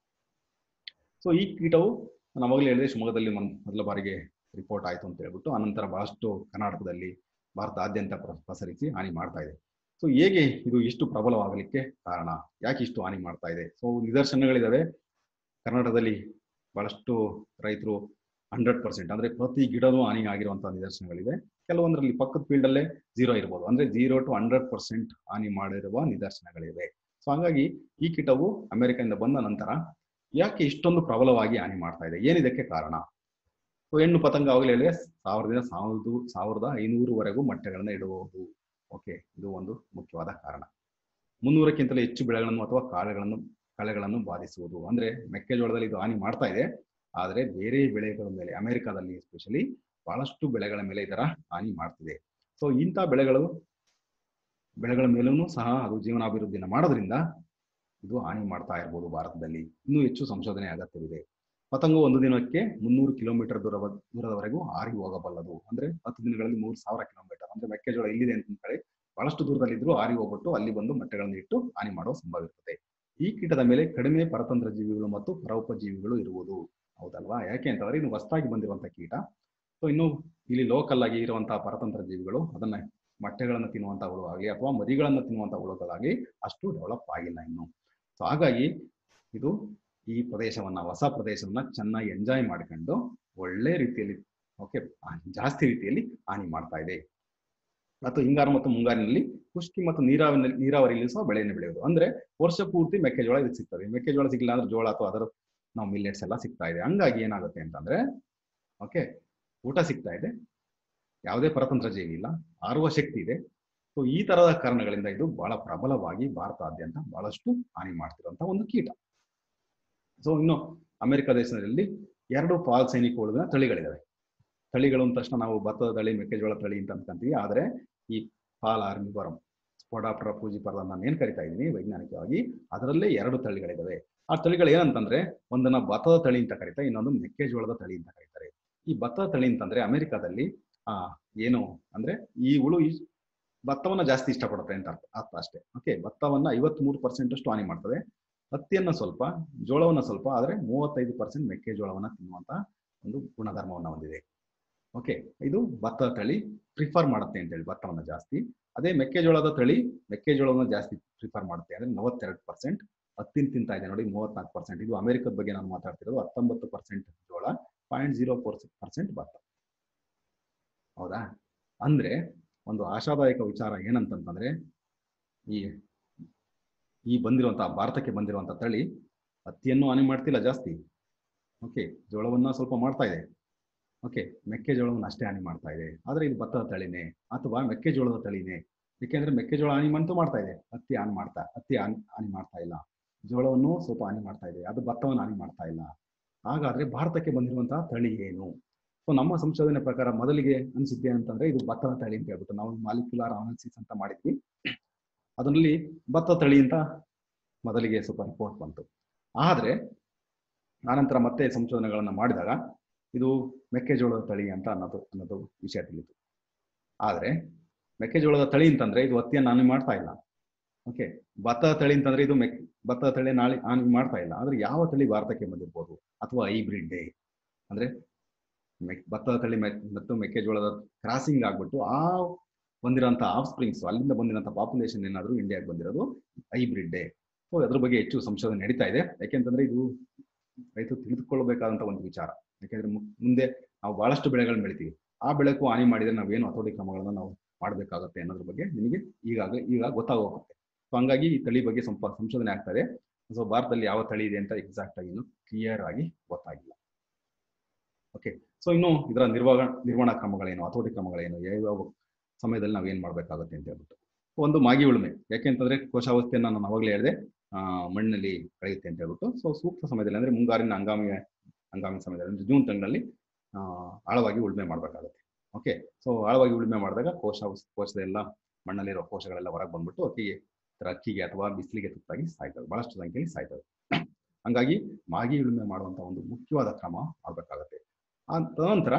ಸೊ ಈ ಕೀಟವು ನಾನು ಅವಾಗಲೇ ಹೇಳಿದೆ ಶಿವಮೊಗ್ಗದಲ್ಲಿ ಮೊದಲ ಬಾರಿಗೆ ರಿಪೋರ್ಟ್ ಆಯ್ತು ಅಂತ ಹೇಳ್ಬಿಟ್ಟು ಅನಂತರ ಬಹಳಷ್ಟು ಕರ್ನಾಟಕದಲ್ಲಿ ಭಾರತಾದ್ಯಂತ ಪಸರಿಸಿ ಹಾನಿ ಮಾಡ್ತಾ ಇದೆ ಸೊ ಹೇಗೆ ಇದು ಇಷ್ಟು ಪ್ರಬಲವಾಗಲಿಕ್ಕೆ ಕಾರಣ ಯಾಕೆ ಇಷ್ಟು ಹಾನಿ ಮಾಡ್ತಾ ಇದೆ ಸೊ ನಿದರ್ಶನಗಳಿದಾವೆ ಕರ್ನಾಟಕದಲ್ಲಿ ಬಹಳಷ್ಟು ರೈತರು ಹಂಡ್ರೆಡ್ ಪರ್ಸೆಂಟ್ ಅಂದ್ರೆ ಪ್ರತಿ ಗಿಡನೂ ಹಾನಿ ಆಗಿರುವಂತಹ ನಿದರ್ಶನಗಳಿವೆ ಕೆಲವೊಂದರಲ್ಲಿ ಪಕ್ಕದ ಫೀಲ್ಡ್ ಅಲ್ಲೇ ಜೀರೋ ಇರ್ಬೋದು ಅಂದ್ರೆ ಜೀರೋ ಟು ಹಂಡ್ರೆಡ್ ಪರ್ಸೆಂಟ್ ಹಾನಿ ಮಾಡಿರುವ ನಿದರ್ಶನಗಳಿವೆ ಸೊ ಹಾಗಾಗಿ ಈ ಕೀಟವು ಅಮೆರಿಕದಿಂದ ಬಂದ ನಂತರ ಯಾಕೆ ಇಷ್ಟೊಂದು ಪ್ರಬಲವಾಗಿ ಹಾನಿ ಮಾಡ್ತಾ ಇದೆ ಏನಿದಕ್ಕೆ ಕಾರಣ ಸೊ ಹೆಣ್ಣು ಪತಂಗ ಅವಾಗಲೇ ಹೇಳಿದ್ರೆ ಸಾವಿರದಿಂದ ಸಾವಿರದ ಸಾವಿರದ ಐನೂರುವರೆಗೂ ಮೊಟ್ಟೆಗಳನ್ನ ಇಡಬಹುದು ಓಕೆ ಇದು ಒಂದು ಮುಖ್ಯವಾದ ಕಾರಣ ಮುನ್ನೂರಕ್ಕಿಂತಲೂ ಹೆಚ್ಚು ಬೆಳೆಗಳನ್ನು ಅಥವಾ ಕಾಳೆಗಳನ್ನು ಕಳೆಗಳನ್ನು ಬಾಧಿಸುವುದು ಅಂದ್ರೆ ಮೆಕ್ಕೆಜೋಳದಲ್ಲಿ ಇದು ಹಾನಿ ಮಾಡ್ತಾ ಇದೆ ಆದರೆ ಬೇರೆ ಬೆಳೆಗಳ ಮೇಲೆ ಅಮೆರಿಕಾದಲ್ಲಿ ಎಸ್ಪೆಷಲಿ ಬಹಳಷ್ಟು ಬೆಳೆಗಳ ಮೇಲೆ ಇದರ ಹಾನಿ ಮಾಡ್ತಿದೆ ಸೊ ಇಂಥ ಬೆಳೆಗಳು ಬೆಳೆಗಳ ಮೇಲೂ ಸಹ ಅದು ಜೀವನಾಭಿವೃದ್ಧಿನ ಮಾಡೋದ್ರಿಂದ ಇದು ಹಾನಿ ಮಾಡ್ತಾ ಇರ್ಬೋದು ಭಾರತದಲ್ಲಿ ಇನ್ನೂ ಹೆಚ್ಚು ಸಂಶೋಧನೆ ಅಗತ್ಯವಿದೆ ಪತಂಗ ಒಂದು ದಿನಕ್ಕೆ ಮುನ್ನೂರು ಕಿಲೋಮೀಟರ್ ದೂರ ದೂರದವರೆಗೂ ಹಾರಿ ಹೋಗಬಲ್ಲದು ಅಂದ್ರೆ ಹತ್ತು ದಿನಗಳಲ್ಲಿ ಮೂರು ಸಾವಿರ ಕಿಲೋಮೀಟರ್ ಅಂದ್ರೆ ಮೆಕ್ಕೆಜೋಳ ಇಲ್ಲಿದೆ ಅಂತ ಹೇಳಿ ಬಹಳಷ್ಟು ದೂರದಲ್ಲಿದ್ರು ಹಾರಿ ಹೋಗ್ಬಿಟ್ಟು ಅಲ್ಲಿ ಬಂದು ಮೊಟ್ಟೆಗಳನ್ನು ಇಟ್ಟು ಹಾನಿ ಮಾಡುವ ಸಂಭವ ಇರ್ತದೆ ಈ ಕೀಟದ ಮೇಲೆ ಕಡಿಮೆ ಪರತಂತ್ರ ಜೀವಿಗಳು ಮತ್ತು ಪರೋಪಜೀವಿಗಳು ಇರುವುದು ಹೌದಲ್ವಾ ಯಾಕೆ ಅಂತಂದ್ರೆ ಇದು ಹೊಸದಾಗಿ ಬಂದಿರುವಂತಹ ಕೀಟ ಸೊ ಇನ್ನು ಇಲ್ಲಿ ಲೋಕಲ್ ಆಗಿ ಇರುವಂತಹ ಪರತಂತ್ರ ಜೀವಿಗಳು ಅದನ್ನ ಮೊಟ್ಟೆಗಳನ್ನು ತಿನ್ನುವಂತಹ ಹುಳು ಆಗಲಿ ಅಥವಾ ಮರಿಗಳನ್ನು ತಿನ್ನುವಂತಹ ಹುಳುಗಳಾಗಲಿ ಅಷ್ಟು ಡೆವಲಪ್ ಆಗಿಲ್ಲ ಇನ್ನು ಸೊ ಹಾಗಾಗಿ ಇದು ಈ ಪ್ರದೇಶವನ್ನ ಹೊಸ ಪ್ರದೇಶವನ್ನ ಚೆನ್ನಾಗಿ ಎಂಜಾಯ್ ಮಾಡ್ಕೊಂಡು ಒಳ್ಳೆ ರೀತಿಯಲ್ಲಿ ಓಕೆ ಜಾಸ್ತಿ ರೀತಿಯಲ್ಲಿ ಹಾನಿ ಮಾಡ್ತಾ ಇದೆ ಮತ್ತು ಹಿಂಗಾರು ಮತ್ತು ಮುಂಗಾರಿನಲ್ಲಿ ಖುಷ್ಕಿ ಮತ್ತು ನೀರಾವರಿ ನೀರಾವರಿಯಲ್ಲಿ ಸಹ ಬೆಳೆಯನ್ನು ಬೆಳೆಯೋದು ಅಂದ್ರೆ ವರ್ಷ ಪೂರ್ತಿ ಮೆಕ್ಕೆಜೋಳ ಇದಕ್ಕೆ ಸಿಗ್ತದೆ ಮೆಕ್ಕೆಜೋಳ ಸಿಗ್ಲಿಲ್ಲ ಅಂದ್ರೆ ಜೋಳ ಅಥವಾ ಅದರ ನಾವು ಮಿಲ್ಲೆಟ್ಸ್ ಎಲ್ಲ ಸಿಗ್ತಾ ಇದೆ ಹಂಗಾಗಿ ಏನಾಗುತ್ತೆ ಅಂತಂದ್ರೆ ಓಕೆ ಊಟ ಸಿಗ್ತಾ ಇದೆ ಯಾವುದೇ ಪರತಂತ್ರ ಜೀವಿ ಇಲ್ಲ ಆರುವ ಶಕ್ತಿ ಇದೆ ಸೊ ಈ ತರದ ಕಾರಣಗಳಿಂದ ಇದು ಬಹಳ ಪ್ರಬಲವಾಗಿ ಭಾರತಾದ್ಯಂತ ಬಹಳಷ್ಟು ಹಾನಿ ಮಾಡ್ತಿರುವಂತಹ ಒಂದು ಕೀಟ ಸೊ ಇನ್ನು ಅಮೆರಿಕ ದೇಶದಲ್ಲಿ ಎರಡು ಪಾಲ್ ಸೈನಿಕ ಹುಳುವಿನ ತಳಿಗಳಿದಾವೆ ತಳಿಗಳು ಅಂದ ತಕ್ಷಣ ನಾವು ಭತ್ತದ ತಳಿ ಮೆಕ್ಕೆಜೋಳ ತಳಿ ಅಂತ ಅನ್ಕೊಂತೀವಿ ಆದ್ರೆ ಈ ಪಾಲ್ ಆರ್ಮಿ ಬರಂ ಸ್ಪೋಡಾಪ್ರ ಪೂಜಿಪರ ನಾನು ಏನ್ ಕರಿತಾ ಇದ್ದೀನಿ ವೈಜ್ಞಾನಿಕವಾಗಿ ಅದರಲ್ಲೇ ಎರಡು ತಳಿಗಳಿದಾವೆ ಆ ತಳಿಗಳು ಏನಂತಂದ್ರೆ ಒಂದನ್ನ ಭತ್ತದ ತಳಿ ಅಂತ ಕರೀತಾರೆ ಇನ್ನೊಂದು ಮೆಕ್ಕೆಜೋಳದ ತಳಿ ಅಂತ ಕರೀತಾರೆ ಈ ಭತ್ತದ ತಳಿ ಅಂತಂದ್ರೆ ಅಮೆರಿಕಾದಲ್ಲಿ ಆ ಏನು ಅಂದ್ರೆ ಈ ಹುಳು ಈ ಭತ್ತವನ್ನ ಜಾಸ್ತಿ ಇಷ್ಟಪಡುತ್ತೆ ಅಂತ ಅರ್ಥ ಅರ್ಥ ಅಷ್ಟೇ ಓಕೆ ಭತ್ತವನ್ನ ಐವತ್ ಮೂರು ಪರ್ಸೆಂಟ್ ಅಷ್ಟು ಹಾನಿ ಮಾಡ್ತದೆ ಹತ್ತಿಯನ್ನ ಸ್ವಲ್ಪ ಜೋಳವನ್ನ ಸ್ವಲ್ಪ ಆದ್ರೆ ಮೂವತ್ತೈದು ಪರ್ಸೆಂಟ್ ಮೆಕ್ಕೆಜೋಳವನ್ನ ತಿನ್ನುವಂತ ಒಂದು ಗುಣಧರ್ಮವನ್ನ ಹೊಂದಿದೆ ಓಕೆ ಇದು ಭತ್ತದ ತಳಿ ಪ್ರಿಫರ್ ಮಾಡುತ್ತೆ ಅಂತ ಹೇಳಿ ಭತ್ತವನ್ನ ಜಾಸ್ತಿ ಅದೇ ಮೆಕ್ಕೆಜೋಳದ ತಳಿ ಮೆಕ್ಕೆಜೋಳವನ್ನ ಜಾಸ್ತಿ ಪ್ರಿಫರ್ ಮಾಡುತ್ತೆ ಅಂದ್ರೆ ನಲವತ್ತೆರಡು ಪರ್ಸೆಂಟ್ ಹತ್ತಿನ ತಿಂತಾ ಇದೆ ನೋಡಿ ಮೂವತ್ನಾಲ್ಕು ಪರ್ಸೆಂಟ್ ಇದು ಅಮೆರಿಕದ ಬಗ್ಗೆ ನಾನು ಮಾತಾಡ್ತಿರೋದು ಹತ್ತೊಂಬತ್ತು ಪರ್ಸೆಂಟ್ ಜೋಳ ಪಾಯಿಂಟ್ ಜೀರೋ ಪರ್ಸೆಂಟ್ ಭತ್ತ ಹೌದಾ ಅಂದ್ರೆ ಒಂದು ಆಶಾದಾಯಕ ವಿಚಾರ ಏನಂತಂತಂದ್ರೆ ಈ ಈ ಬಂದಿರುವಂತಹ ಭಾರತಕ್ಕೆ ಬಂದಿರುವಂತಹ ತಳಿ ಹತ್ತಿಯನ್ನು ಹಾನಿ ಮಾಡ್ತಿಲ್ಲ ಜಾಸ್ತಿ ಓಕೆ ಜೋಳವನ್ನ ಸ್ವಲ್ಪ ಮಾಡ್ತಾ ಇದೆ ಓಕೆ ಮೆಕ್ಕೆಜೋಳವನ್ನು ಅಷ್ಟೇ ಹಾನಿ ಮಾಡ್ತಾ ಇದೆ ಆದ್ರೆ ಇದು ಭತ್ತದ ತಳಿನೇ ಅಥವಾ ಮೆಕ್ಕೆಜೋಳದ ತಳಿನೇ ಯಾಕೆಂದ್ರೆ ಮೆಕ್ಕೆಜೋಳ ಹಾನಿ ಅಂತೂ ಮಾಡ್ತಾ ಇದೆ ಹತ್ತಿ ಹಾನಿ ಮಾಡ್ತಾ ಹತ್ತಿ ಹಾನಿ ಹಾನಿ ಮಾಡ್ತಾ ಇಲ್ಲ ಜೋಳವನ್ನು ಸ್ವಲ್ಪ ಹಾನಿ ಮಾಡ್ತಾ ಇದೆ ಅದು ಭತ್ತವನ್ನು ಹಾನಿ ಮಾಡ್ತಾ ಇಲ್ಲ ಹಾಗಾದ್ರೆ ಭಾರತಕ್ಕೆ ಬಂದಿರುವಂತಹ ತಳಿ ಏನು ಸೊ ನಮ್ಮ ಸಂಶೋಧನೆ ಪ್ರಕಾರ ಮೊದಲಿಗೆ ಅನ್ಸಿದ್ದೆ ಅಂತಂದ್ರೆ ಇದು ಭತ್ತದ ತಳಿ ಅಂತ ಹೇಳ್ಬಿಟ್ಟು ನಾವು ಮಾಲಿಕ್ಯುಲಾರ್ ಅನಾಲಿಸಿಸ್ ಅಂತ ಮಾಡಿದ್ವಿ ಅದರಲ್ಲಿ ಭತ್ತ ತಳಿ ಅಂತ ಮೊದಲಿಗೆ ಸ್ವಲ್ಪ ರಿಪೋರ್ಟ್ ಬಂತು ಆದ್ರೆ ಆನಂತರ ಮತ್ತೆ ಸಂಶೋಧನೆಗಳನ್ನ ಮಾಡಿದಾಗ ಇದು ಮೆಕ್ಕೆಜೋಳದ ತಳಿ ಅಂತ ಅನ್ನೋದು ಅನ್ನೋದು ವಿಷಯ ತಿಳಿತು ಆದ್ರೆ ಮೆಕ್ಕೆಜೋಳದ ತಳಿ ಅಂತಂದ್ರೆ ಇದು ಹತ್ತಿಯನ್ನು ಹಾನಿ ಮಾಡ್ತಾ ಇಲ್ಲ ಓಕೆ ಭತ್ತದ ತಳಿ ಅಂತಂದ್ರೆ ಇದು ಮೆಕ್ ಭತ್ತದ ತಳಿ ನಾಳೆ ಹಾನಿ ಮಾಡ್ತಾ ಇಲ್ಲ ಆದ್ರೆ ಯಾವ ತಳಿ ಭಾರತಕ್ಕೆ ಬಂದಿರ್ಬೋದು ಅಥವಾ ಹೈಬ್ರಿಡ್ ಡೇ ಅಂದ್ರೆ ಮೆಕ್ ಭತ್ತದ ತಳಿ ಮತ್ತು ಮೆಕ್ಕೆಜೋಳದ ಕ್ರಾಸಿಂಗ್ ಆಗ್ಬಿಟ್ಟು ಆ ಬಂದಿರೋಂಥ ಆಫ್ ಸ್ಪ್ರಿಂಗ್ಸ್ ಅಲ್ಲಿಂದ ಬಂದಿರೋಂಥ ಪಾಪ್ಯುಲೇಷನ್ ಏನಾದರೂ ಇಂಡಿಯಾಗೆ ಬಂದಿರೋದು ಹೈಬ್ರಿಡ್ ಡೇ ಸೊ ಅದ್ರ ಬಗ್ಗೆ ಹೆಚ್ಚು ಸಂಶೋಧನೆ ನಡೀತಾ ಇದೆ ಯಾಕೆಂತಂದ್ರೆ ಇದು ರೈತರು ತಿಳಿದುಕೊಳ್ಳಬೇಕಾದಂತ ಒಂದು ವಿಚಾರ ಯಾಕೆಂದ್ರೆ ಮುಂದೆ ನಾವು ಬಹಳಷ್ಟು ಬೆಳೆಗಳನ್ನ ಬೆಳಿತೀವಿ ಆ ಬೆಳೆಗೂ ಹಾನಿ ಮಾಡಿದ್ರೆ ನಾವೇನು ಹತೋಟಿ ಕ್ರಮಗಳನ್ನ ನಾವು ಮಾಡಬೇಕಾಗುತ್ತೆ ಅನ್ನೋದ್ರ ಬಗ್ಗೆ ನಿಮಗೆ ಈಗಾಗಲೇ ಈಗ ಗೊತ್ತಾಗೋಗುತ್ತೆ ಸೊ ಹಂಗಾಗಿ ಈ ತಳಿ ಬಗ್ಗೆ ಸ್ವಲ್ಪ ಸಂಶೋಧನೆ ಆಗ್ತಾ ಇದೆ ಸೊ ಭಾರತದಲ್ಲಿ ಯಾವ ತಳಿ ಇದೆ ಅಂತ ಎಕ್ಸಾಕ್ಟ್ ಆಗಿ ಇನ್ನು ಕ್ಲಿಯರ್ ಆಗಿ ಗೊತ್ತಾಗಿಲ್ಲ ಓಕೆ ಸೊ ಇನ್ನು ಇದರ ನಿರ್ವಹಣಾ ನಿರ್ವಹಣಾ ಕ್ರಮಗಳೇನು ಹತೋಟಿ ಕ್ರಮಗಳೇನು ಯಾವ ಸಮಯದಲ್ಲಿ ನಾವೇನ್ ಮಾಡ್ಬೇಕಾಗುತ್ತೆ ಅಂತ ಹೇಳ್ಬಿಟ್ಟು ಒಂದು ಮಾಗಿ ಉಳುಮೆ ಯಾಕೆಂತಂದ್ರೆ ಕೋಶಾವಸ್ಥೆಯನ್ನ ನಾನು ಅವಾಗಲೇ ಹೇಳಿದೆ ಮಣ್ಣಿನಲ್ಲಿ ಕಳೆಯುತ್ತೆ ಅಂತ ಹೇಳ್ಬಿಟ್ಟು ಸೊ ಸೂಕ್ತ ಸಮಯದಲ್ಲಿ ಅಂದ್ರೆ ಮುಂಗಾರಿನ ಹಂಗಾಮಿ ಹಂಗಾಮಿ ಸಮಯದಲ್ಲಿ ಅಂದ್ರೆ ಜೂನ್ ತಿಂಗಳಲ್ಲಿ ಆಳವಾಗಿ ಉಳುಮೆ ಮಾಡಬೇಕಾಗುತ್ತೆ ಓಕೆ ಸೊ ಆಳವಾಗಿ ಉಳುಮೆ ಮಾಡಿದಾಗ ಕೋಶ ಕೋಶದ ಎಲ್ಲ ಮಣ್ಣಲ್ಲಿರೋ ಕೋಶಗಳೆಲ್ಲ ಹೊರಗೆ ಬಂದ್ಬಿಟ್ಟು ಅಕ್ಕಿಗೆ ಅಕ್ಕಿಗೆ ಅಥವಾ ಬಿಸಿಲಿಗೆ ತುತ್ತಾಗಿ ಸಾಯ್ತವೆ ಬಹಳಷ್ಟು ಸಂಖ್ಯೆಯಲ್ಲಿ ಸಾಯ್ತವೆ ಹಂಗಾಗಿ ಮಾಗಿ ಉಳುಮೆ ಮಾಡುವಂತ ಒಂದು ಮುಖ್ಯವಾದ ಕ್ರಮ ಮಾಡಬೇಕಾಗತ್ತೆ ಆ ತದನಂತರ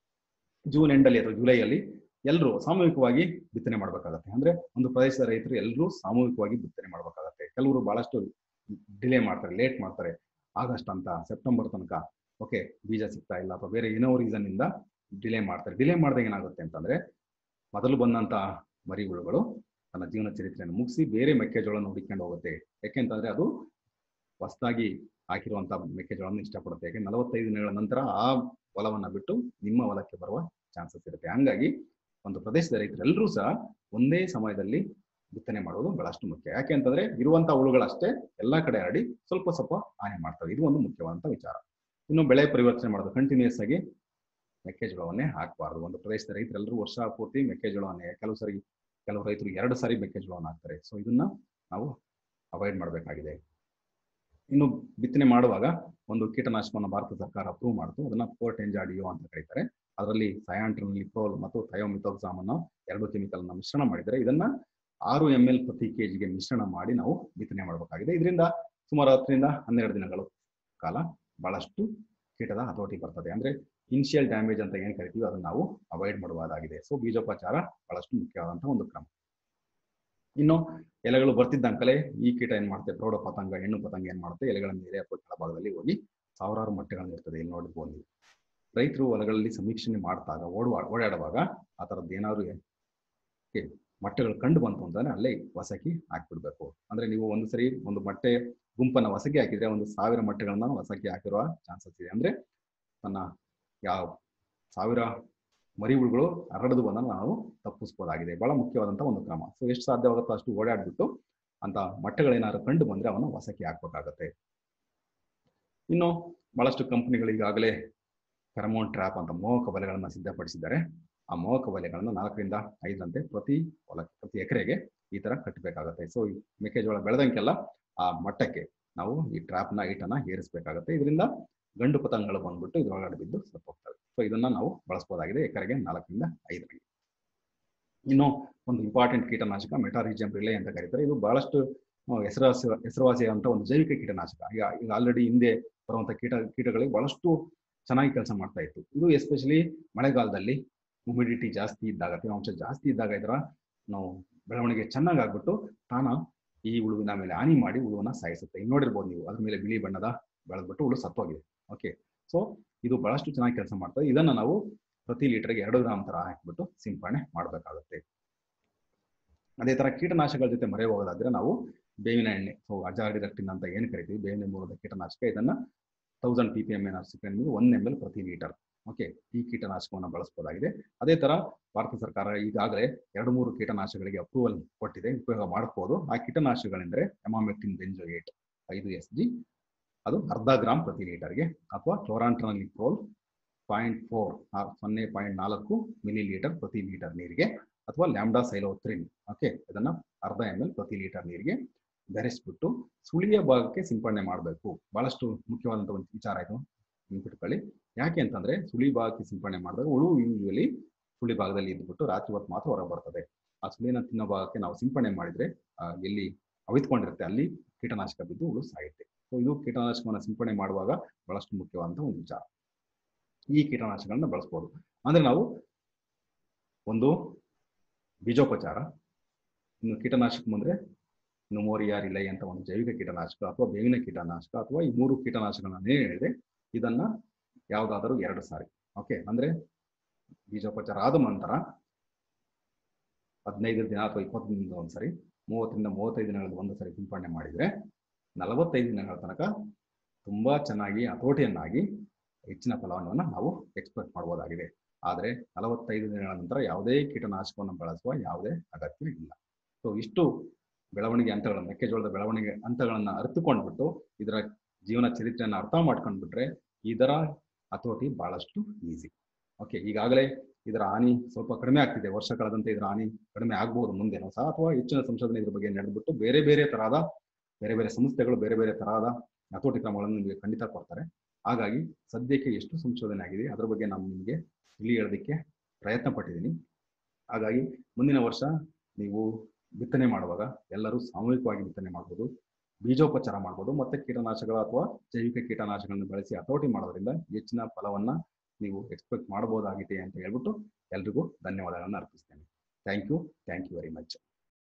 ಜೂನ್ ಎಂಡಲ್ಲಿ ಅಥವಾ ಜುಲೈಯಲ್ಲಿ ಎಲ್ಲರೂ ಸಾಮೂಹಿಕವಾಗಿ ಬಿತ್ತನೆ ಮಾಡಬೇಕಾಗತ್ತೆ ಅಂದ್ರೆ ಒಂದು ಪ್ರದೇಶದ ರೈತರು ಎಲ್ಲರೂ ಸಾಮೂಹಿಕವಾಗಿ ಬಿತ್ತನೆ ಮಾಡಬೇಕಾಗತ್ತೆ ಕೆಲವರು ಬಹಳಷ್ಟು ಡಿಲೇ ಮಾಡ್ತಾರೆ ಲೇಟ್ ಮಾಡ್ತಾರೆ ಆಗಸ್ಟ್ ಅಂತ ಸೆಪ್ಟೆಂಬರ್ ತನಕ ಓಕೆ ಬೀಜ ಸಿಗ್ತಾ ಇಲ್ಲ ಅಥವಾ ಬೇರೆ ಏನೋ ರೀಸನ್ ಇಂದ ಡಿಲೇ ಮಾಡ್ತಾರೆ ಡಿಲೇ ಮಾಡಿದಾಗ ಏನಾಗುತ್ತೆ ಅಂತಂದ್ರೆ ಮೊದಲು ಬಂದಂತ ಮರಿಹುಳುಗಳು ತನ್ನ ಜೀವನ ಚರಿತ್ರೆಯನ್ನು ಮುಗಿಸಿ ಬೇರೆ ಮೆಕ್ಕೆಜೋಳನ ಹುಡುಕೊಂಡು ಹೋಗುತ್ತೆ ಯಾಕೆಂತಂದ್ರೆ ಅದು ಹೊಸದಾಗಿ ಹಾಕಿರುವಂತ ಮೆಕ್ಕೆಜೋಳವನ್ನು ಇಷ್ಟಪಡುತ್ತೆ ಯಾಕೆ ನಲವತ್ತೈದು ದಿನಗಳ ನಂತರ ಆ ಹೊಲವನ್ನ ಬಿಟ್ಟು ನಿಮ್ಮ ಹೊಲಕ್ಕೆ ಬರುವ ಚಾನ್ಸಸ್ ಇರುತ್ತೆ ಹಂಗಾಗಿ ಒಂದು ಪ್ರದೇಶದ ರೈತರೆಲ್ಲರೂ ಸಹ ಒಂದೇ ಸಮಯದಲ್ಲಿ ಬಿತ್ತನೆ ಮಾಡುವುದು ಬಹಳಷ್ಟು ಮುಖ್ಯ ಯಾಕೆ ಅಂತಂದ್ರೆ ಇರುವಂತಹ ಹುಳುಗಳಷ್ಟೇ ಎಲ್ಲಾ ಕಡೆ ಹರಡಿ ಸ್ವಲ್ಪ ಸ್ವಲ್ಪ ಹಾನಿ ಮಾಡ್ತವೆ ಇದು ಒಂದು ಮುಖ್ಯವಾದಂತ ವಿಚಾರ ಇನ್ನು ಬೆಳೆ ಪರಿವರ್ತನೆ ಮಾಡೋದು ಕಂಟಿನ್ಯೂಸ್ ಆಗಿ ಮೆಕ್ಕೆಜೋಳವನ್ನೇ ಹಾಕಬಾರ್ದು ಒಂದು ಪ್ರದೇಶದ ರೈತರೆಲ್ಲರೂ ವರ್ಷ ಪೂರ್ತಿ ಮೆಕ್ಕೆಜೋಳವನ್ನೇ ಕೆಲವು ಸರಿ ಕೆಲವು ರೈತರು ಎರಡು ಸಾರಿ ಮೆಕ್ಕೆಜೋಳವನ್ನು ಹಾಕ್ತಾರೆ ಸೊ ಇದನ್ನ ನಾವು ಅವಾಯ್ಡ್ ಮಾಡಬೇಕಾಗಿದೆ ಇನ್ನು ಬಿತ್ತನೆ ಮಾಡುವಾಗ ಒಂದು ಕೀಟನಾಶಕವನ್ನು ಭಾರತ ಸರ್ಕಾರ ಅಪ್ರೂವ್ ಮಾಡಿತು ಅದನ್ನ ಪೋರ್ಟ್ ಎಂಜಾಡಿಯೋ ಅಂತ ಕರೀತಾರೆ ಅದರಲ್ಲಿ ಸಯಾಂಟ್ರಿನ್ ಲಿಪ್ರೋಲ್ ಮತ್ತು ಥಯೋಮಿಥೋಕ್ಸಾಮ್ ಅನ್ನೋ ಎರಡು ಕೆಮಿಕಲ್ ನ ಮಿಶ್ರಣ ಮಾಡಿದರೆ ಇದನ್ನ ಆರು ಎಂ ಎಲ್ ಪ್ರತಿ ಕೆಜಿಗೆ ಮಿಶ್ರಣ ಮಾಡಿ ನಾವು ಬಿತ್ತನೆ ಮಾಡಬೇಕಾಗಿದೆ ಇದರಿಂದ ಸುಮಾರು ಹತ್ತರಿಂದ ಹನ್ನೆರಡು ದಿನಗಳು ಕಾಲ ಬಹಳಷ್ಟು ಕೀಟದ ಹತೋಟಿ ಬರ್ತದೆ ಅಂದ್ರೆ ಇನಿಷಿಯಲ್ ಡ್ಯಾಮೇಜ್ ಅಂತ ಏನ್ ಕರಿತೀವಿ ಅದನ್ನ ನಾವು ಅವಾಯ್ಡ್ ಮಾಡಬಹುದಾಗಿದೆ ಸೊ ಬೀಜೋಪಚಾರ ಬಹಳಷ್ಟು ಮುಖ್ಯವಾದಂತಹ ಒಂದು ಕ್ರಮ ಇನ್ನು ಎಲೆಗಳು ಬರ್ತಿದ್ದಂಕಲೇ ಈ ಕೀಟ ಏನ್ ಮಾಡುತ್ತೆ ಪ್ರೌಢ ಪತಂಗ ಹೆಣ್ಣು ಪತಂಗ ಏನ್ ಮಾಡುತ್ತೆ ಎಲೆಗಳ ಮೇಲೆ ಅಥವಾ ಕೆಳಭಾಗದಲ್ಲಿ ಹೋಗಿ ಸಾವಿರಾರು ಮೊಟ್ಟೆಗಳನ್ನು ಇರ್ತದೆ ಇಲ್ಲಿ ನೋಡ್ಬೋದು ನೀವು ರೈತರು ಹೊಲಗಳಲ್ಲಿ ಸಮೀಕ್ಷಣೆ ಮಾಡ್ತಾಗ ಓಡುವ ಓಡಾಡುವಾಗ ಆ ಥರದ್ದು ಏನಾದ್ರು ಮೊಟ್ಟೆಗಳು ಕಂಡು ಬಂತು ಅಂತಂದ್ರೆ ಅಲ್ಲೇ ಹೊಸಕಿ ಹಾಕ್ಬಿಡ್ಬೇಕು ಅಂದ್ರೆ ನೀವು ಒಂದು ಸರಿ ಒಂದು ಮೊಟ್ಟೆ ಗುಂಪನ್ನ ಹೊಸಕಿ ಹಾಕಿದ್ರೆ ಒಂದು ಸಾವಿರ ಮೊಟ್ಟೆಗಳನ್ನ ಹೊಸಕಿ ಹಾಕಿರುವ ಚಾನ್ಸಸ್ ಇದೆ ಅಂದ್ರೆ ತನ್ನ ಯಾವ ಸಾವಿರ ಮರಿಹುಳುಗಳು ಹರಡದು ಬಂದ ನಾವು ತಪ್ಪಿಸ್ಬೋದಾಗಿದೆ ಬಹಳ ಮುಖ್ಯವಾದಂತಹ ಒಂದು ಕ್ರಮ ಸೊ ಎಷ್ಟು ಸಾಧ್ಯವಾಗುತ್ತೋ ಅಷ್ಟು ಓಡಾಡ್ಬಿಟ್ಟು ಅಂತ ಮೊಟ್ಟೆಗಳೇನಾದ್ರು ಕಂಡು ಬಂದ್ರೆ ಅವನ್ನ ಹೊಸಕಿ ಹಾಕ್ಬೇಕಾಗತ್ತೆ ಇನ್ನು ಬಹಳಷ್ಟು ಕಂಪನಿಗಳು ಈಗಾಗಲೇ ಫೆರಮೋನ್ ಟ್ರ್ಯಾಪ್ ಅಂತ ಮೋಹಕ ಬಲೆಗಳನ್ನ ಸಿದ್ಧಪಡಿಸಿದ್ದಾರೆ ಆ ಮೋಹಕ ಬಲೆಗಳನ್ನು ನಾಲ್ಕರಿಂದ ಐದರಂತೆ ಪ್ರತಿ ಹೊಲ ಪ್ರತಿ ಎಕರೆಗೆ ಈ ತರ ಕಟ್ಟಬೇಕಾಗತ್ತೆ ಸೊ ಈ ಮೆಕ್ಕೆಜೋಳ ಬೆಳೆದಂಗೆಲ್ಲ ಆ ಮಟ್ಟಕ್ಕೆ ನಾವು ಈ ಟ್ರ್ಯಾಪ್ನ ಹೈಟನ್ನ ಏರಿಸಬೇಕಾಗತ್ತೆ ಇದರಿಂದ ಗಂಡು ಪತಂಗಗಳು ಬಂದ್ಬಿಟ್ಟು ಇದ್ರೊಳಗಡೆ ಬಿದ್ದು ಸತ್ತು ಹೋಗ್ತವೆ ಸೊ ಇದನ್ನ ನಾವು ಬಳಸಬಹುದಾಗಿದೆ ಎಕರೆಗೆ ನಾಲ್ಕರಿಂದ ಐದರಿಗೆ ಇನ್ನು ಒಂದು ಇಂಪಾರ್ಟೆಂಟ್ ಕೀಟನಾಶಕ ಮೆಟಾರಿಜಿಯಂ ರಿಲೇ ಅಂತ ಕರೀತಾರೆ ಇದು ಬಹಳಷ್ಟು ಹೆಸರಾಸಿ ಹೆಸರುವಾಸಿಯಾದಂಥ ಒಂದು ಜೈವಿಕ ಕೀಟನಾಶಕ ಈಗ ಈಗ ಆಲ್ರೆಡಿ ಹಿಂದೆ ಬರುವಂಥ ಕೀಟ ಕೀಟಗಳಿಗೆ ಬಹಳಷ್ಟು ಚೆನ್ನಾಗಿ ಕೆಲಸ ಮಾಡ್ತಾ ಇತ್ತು ಇದು ಎಸ್ಪೆಷಲಿ ಮಳೆಗಾಲದಲ್ಲಿ ಹ್ಯುಮಿಡಿಟಿ ಜಾಸ್ತಿ ಇದ್ದಾಗ ತೇವಾಂಶ ಜಾಸ್ತಿ ಇದ್ದಾಗ ಇದರ ನಾವು ಬೆಳವಣಿಗೆ ಚೆನ್ನಾಗಿ ಆಗ್ಬಿಟ್ಟು ತಾನ ಈ ಹುಳುವಿನ ಮೇಲೆ ಹಾನಿ ಮಾಡಿ ಹುಳುವನ್ನ ಸಾಯಿಸುತ್ತೆ ಈಗ ನೋಡಿರ್ಬೋದು ನೀವು ಅದ್ರ ಮೇಲೆ ಬಿಳಿ ಬಣ್ಣದ ಬೆಳೆದ್ಬಿಟ್ಟು ಹುಳು ಸತ್ತೋಗಿದೆ ಓಕೆ ಸೊ ಇದು ಬಹಳಷ್ಟು ಚೆನ್ನಾಗಿ ಕೆಲಸ ಮಾಡ್ತದೆ ಇದನ್ನ ನಾವು ಪ್ರತಿ ಲೀಟರ್ಗೆ ಎರಡು ಗ್ರಾಮ್ ತರ ಹಾಕ್ಬಿಟ್ಟು ಸಿಂಪಡಣೆ ಮಾಡಬೇಕಾಗುತ್ತೆ ಅದೇ ತರ ಕೀಟನಾಶಕಗಳ ಜೊತೆ ಮರೆ ಹೋಗೋದಾದ್ರೆ ನಾವು ಬೇವಿನ ಎಣ್ಣೆ ಸೊ ಅಜಾಡಿರಕ್ಟಿನ್ ಅಂತ ಏನು ಕರಿತೀವಿ ಬೇವಿನ ಮೂಲದ ಕೀಟನಾಶಕ ಇದನ್ನ thousand P P M and one M L ಪ್ರತಿ ಲೀಟರ್ ಓಕೆ ಈ ಕೀಟನಾಶಕವನ್ನು ಬಳಸಬಹುದಾಗಿದೆ ಅದೇ ತರ ಭಾರತ ಸರ್ಕಾರ ಈಗಾಗಲೇ ಎರಡು ಮೂರು ಕೀಟನಾಶಕಗಳಿಗೆ ಅಪ್ರೂವಲ್ ಕೊಟ್ಟಿದೆ ಉಪಯೋಗ ಮಾಡಬಹುದು ಆ ಕೀಟನಾಶಕಗಳೆಂದರೆ ಎಮಾಮೆಕ್ಟಿನ್ ಬೆಂಜೋಯೇಟ್ ಐದು ಎಸ್ ಜಿ ಅದು ಅರ್ಧ ಗ್ರಾಮ್ ಪ್ರತಿ ಲೀಟರ್ಗೆ ಅಥವಾ ಕ್ಲೋರಾಂಟ್ರನಿಕ್ರೋಲ್ ಪಾಯಿಂಟ್ ಫೋರ್ ಸೊನ್ನೆ ಪಾಯಿಂಟ್ ನಾಲ್ಕು ಮಿಲಿ ಲೀಟರ್ ಪ್ರತಿ ಲೀಟರ್ ನೀರಿಗೆ ಅಥವಾ ಲ್ಯಾಂಬ್ಡಾ ಸೈಲೋತ್ರಿನ್ ಓಕೆ ಇದನ್ನ ಅರ್ಧ ಎಮ್ ಎಲ್ ಪ್ರತಿ ಲೀಟರ್ ನೀರಿಗೆ ಬೆರೆಸ್ಬಿಟ್ಟು ಸುಳಿಯ ಭಾಗಕ್ಕೆ ಸಿಂಪಡಣೆ ಮಾಡಬೇಕು ಬಹಳಷ್ಟು ಮುಖ್ಯವಾದಂಥ ಒಂದು ವಿಚಾರ ಇದು ನೆನ್ಪಿಟ್ಕೊಳ್ಳಿ ಯಾಕೆ ಅಂತಂದ್ರೆ ಸುಳಿ ಭಾಗಕ್ಕೆ ಸಿಂಪಡಣೆ ಮಾಡಿದಾಗ ಹುಳು ಯೂಶುವಲಿ ಸುಳಿ ಭಾಗದಲ್ಲಿ ಇದ್ಬಿಟ್ಟು ರಾತ್ರಿ ಹೊತ್ತು ಮಾತ್ರ ಹೊರಗೆ ಬರ್ತದೆ ಆ ಸುಳಿನ ತಿನ್ನೋ ಭಾಗಕ್ಕೆ ನಾವು ಸಿಂಪಡಣೆ ಮಾಡಿದ್ರೆ ಎಲ್ಲಿ ಅವಿತ್ಕೊಂಡಿರುತ್ತೆ ಅಲ್ಲಿ ಕೀಟನಾಶಕ ಬಿದ್ದು ಹುಳು ಸಾಯುತ್ತೆ ಸೊ ಇದು ಕೀಟನಾಶಕವನ್ನು ಸಿಂಪಡಣೆ ಮಾಡುವಾಗ ಬಹಳಷ್ಟು ಮುಖ್ಯವಾದಂಥ ಒಂದು ವಿಚಾರ ಈ ಕೀಟನಾಶಕಗಳನ್ನ ಬಳಸ್ಬೋದು ಅಂದ್ರೆ ನಾವು ಒಂದು ಬೀಜೋಪಚಾರ ಇನ್ನು ಕೀಟನಾಶಕ ಬಂದ್ರೆ ನುಮೋರಿಯಾ ರಿಲೈ ಅಂತ ಒಂದು ಜೈವಿಕ ಕೀಟನಾಶಕ ಅಥವಾ ಬೇವಿನ ಕೀಟನಾಶಕ ಅಥವಾ ಈ ಮೂರು ಕೀಟನಾಶಕಗಳನ್ನ ಹೇಳಿದೆ ಇದನ್ನ ಯಾವುದಾದರೂ ಎರಡು ಸಾರಿ ಓಕೆ ಅಂದ್ರೆ ಬೀಜೋಪಚಾರ ಆದ ನಂತರ ಹದಿನೈದು ದಿನ ಅಥವಾ ಇಪ್ಪತ್ತು ದಿನದ ಒಂದ್ಸರಿ ಮೂವತ್ತರಿಂದ ಮೂವತ್ತೈದು ದಿನಗಳ ಒಂದು ಸರಿ ಸಿಂಪಡಣೆ ಮಾಡಿದ್ರೆ ನಲವತ್ತೈದು ದಿನಗಳ ತನಕ ತುಂಬಾ ಚೆನ್ನಾಗಿ ಹತೋಟಿಯನ್ನಾಗಿ ಹೆಚ್ಚಿನ ಫಲವನ್ನು ನಾವು ಎಕ್ಸ್ಪೆಕ್ಟ್ ಮಾಡಬಹುದಾಗಿದೆ ಆದರೆ ನಲವತ್ತೈದು ದಿನಗಳ ನಂತರ ಯಾವುದೇ ಕೀಟನಾಶಕವನ್ನು ಬಳಸುವ ಯಾವುದೇ ಅಗತ್ಯ ಇಲ್ಲ ಸೊ ಇಷ್ಟು ಬೆಳವಣಿಗೆ ಹಂತಗಳ ಮೆಕ್ಕೆಜೋಳದ ಬೆಳವಣಿಗೆ ಹಂತಗಳನ್ನ ಅರಿತುಕೊಂಡ್ಬಿಟ್ಟು ಇದರ ಜೀವನ ಚರಿತ್ರೆಯನ್ನು ಅರ್ಥ ಮಾಡ್ಕೊಂಡ್ಬಿಟ್ರೆ ಇದರ ಹತೋಟಿ ಬಹಳಷ್ಟು ಈಸಿ ಓಕೆ ಈಗಾಗಲೇ ಇದರ ಹಾನಿ ಸ್ವಲ್ಪ ಕಡಿಮೆ ಆಗ್ತಿದೆ ವರ್ಷ ಕಳೆದಂತೆ ಇದರ ಹಾನಿ ಕಡಿಮೆ ಆಗ್ಬಹುದು ಮುಂದೆನೂ ಸಹ ಅಥವಾ ಹೆಚ್ಚಿನ ಸಂಶೋಧನೆ ಇದ್ರ ಬಗ್ಗೆ ನಡೆದ್ಬಿಟ್ಟು ಬೇರೆ ಬೇರೆ ತರಹದ ಬೇರೆ ಬೇರೆ ಸಂಸ್ಥೆಗಳು ಬೇರೆ ಬೇರೆ ತರಹದ ಹತೋಟಿ ಕ್ರಮಗಳನ್ನು ನಿಮಗೆ ಖಂಡಿತ ಕೊಡ್ತಾರೆ ಹಾಗಾಗಿ ಸದ್ಯಕ್ಕೆ ಎಷ್ಟು ಸಂಶೋಧನೆ ಆಗಿದೆ ಅದರ ಬಗ್ಗೆ ನಾನು ನಿಮಗೆ ಇಲ್ಲಿ ಹೇಳೋದಕ್ಕೆ ಪ್ರಯತ್ನ ಪಟ್ಟಿದ್ದೀನಿ ಹಾಗಾಗಿ ಮುಂದಿನ ವರ್ಷ ನೀವು ಬಿತ್ತನೆ ಮಾಡುವಾಗ ಎಲ್ಲರೂ ಸಾಮೂಹಿಕವಾಗಿ ಬಿತ್ತನೆ ಮಾಡ್ಬೋದು ಬೀಜೋಪಚಾರ ಮಾಡ್ಬೋದು ಮತ್ತೆ ಕೀಟನಾಶಕಗಳ ಅಥವಾ ಜೈವಿಕ ಕೀಟನಾಶಕಗಳನ್ನು ಬಳಸಿ ಹತೋಟಿ ಮಾಡೋದ್ರಿಂದ ಹೆಚ್ಚಿನ ಫಲವನ್ನ ನೀವು ಎಕ್ಸ್ಪೆಕ್ಟ್ ಮಾಡಬಹುದಾಗಿದೆ ಅಂತ ಹೇಳ್ಬಿಟ್ಟು ಎಲ್ರಿಗೂ ಧನ್ಯವಾದಗಳನ್ನ ಅರ್ಪಿಸ್ತೇನೆ thank you thank you very much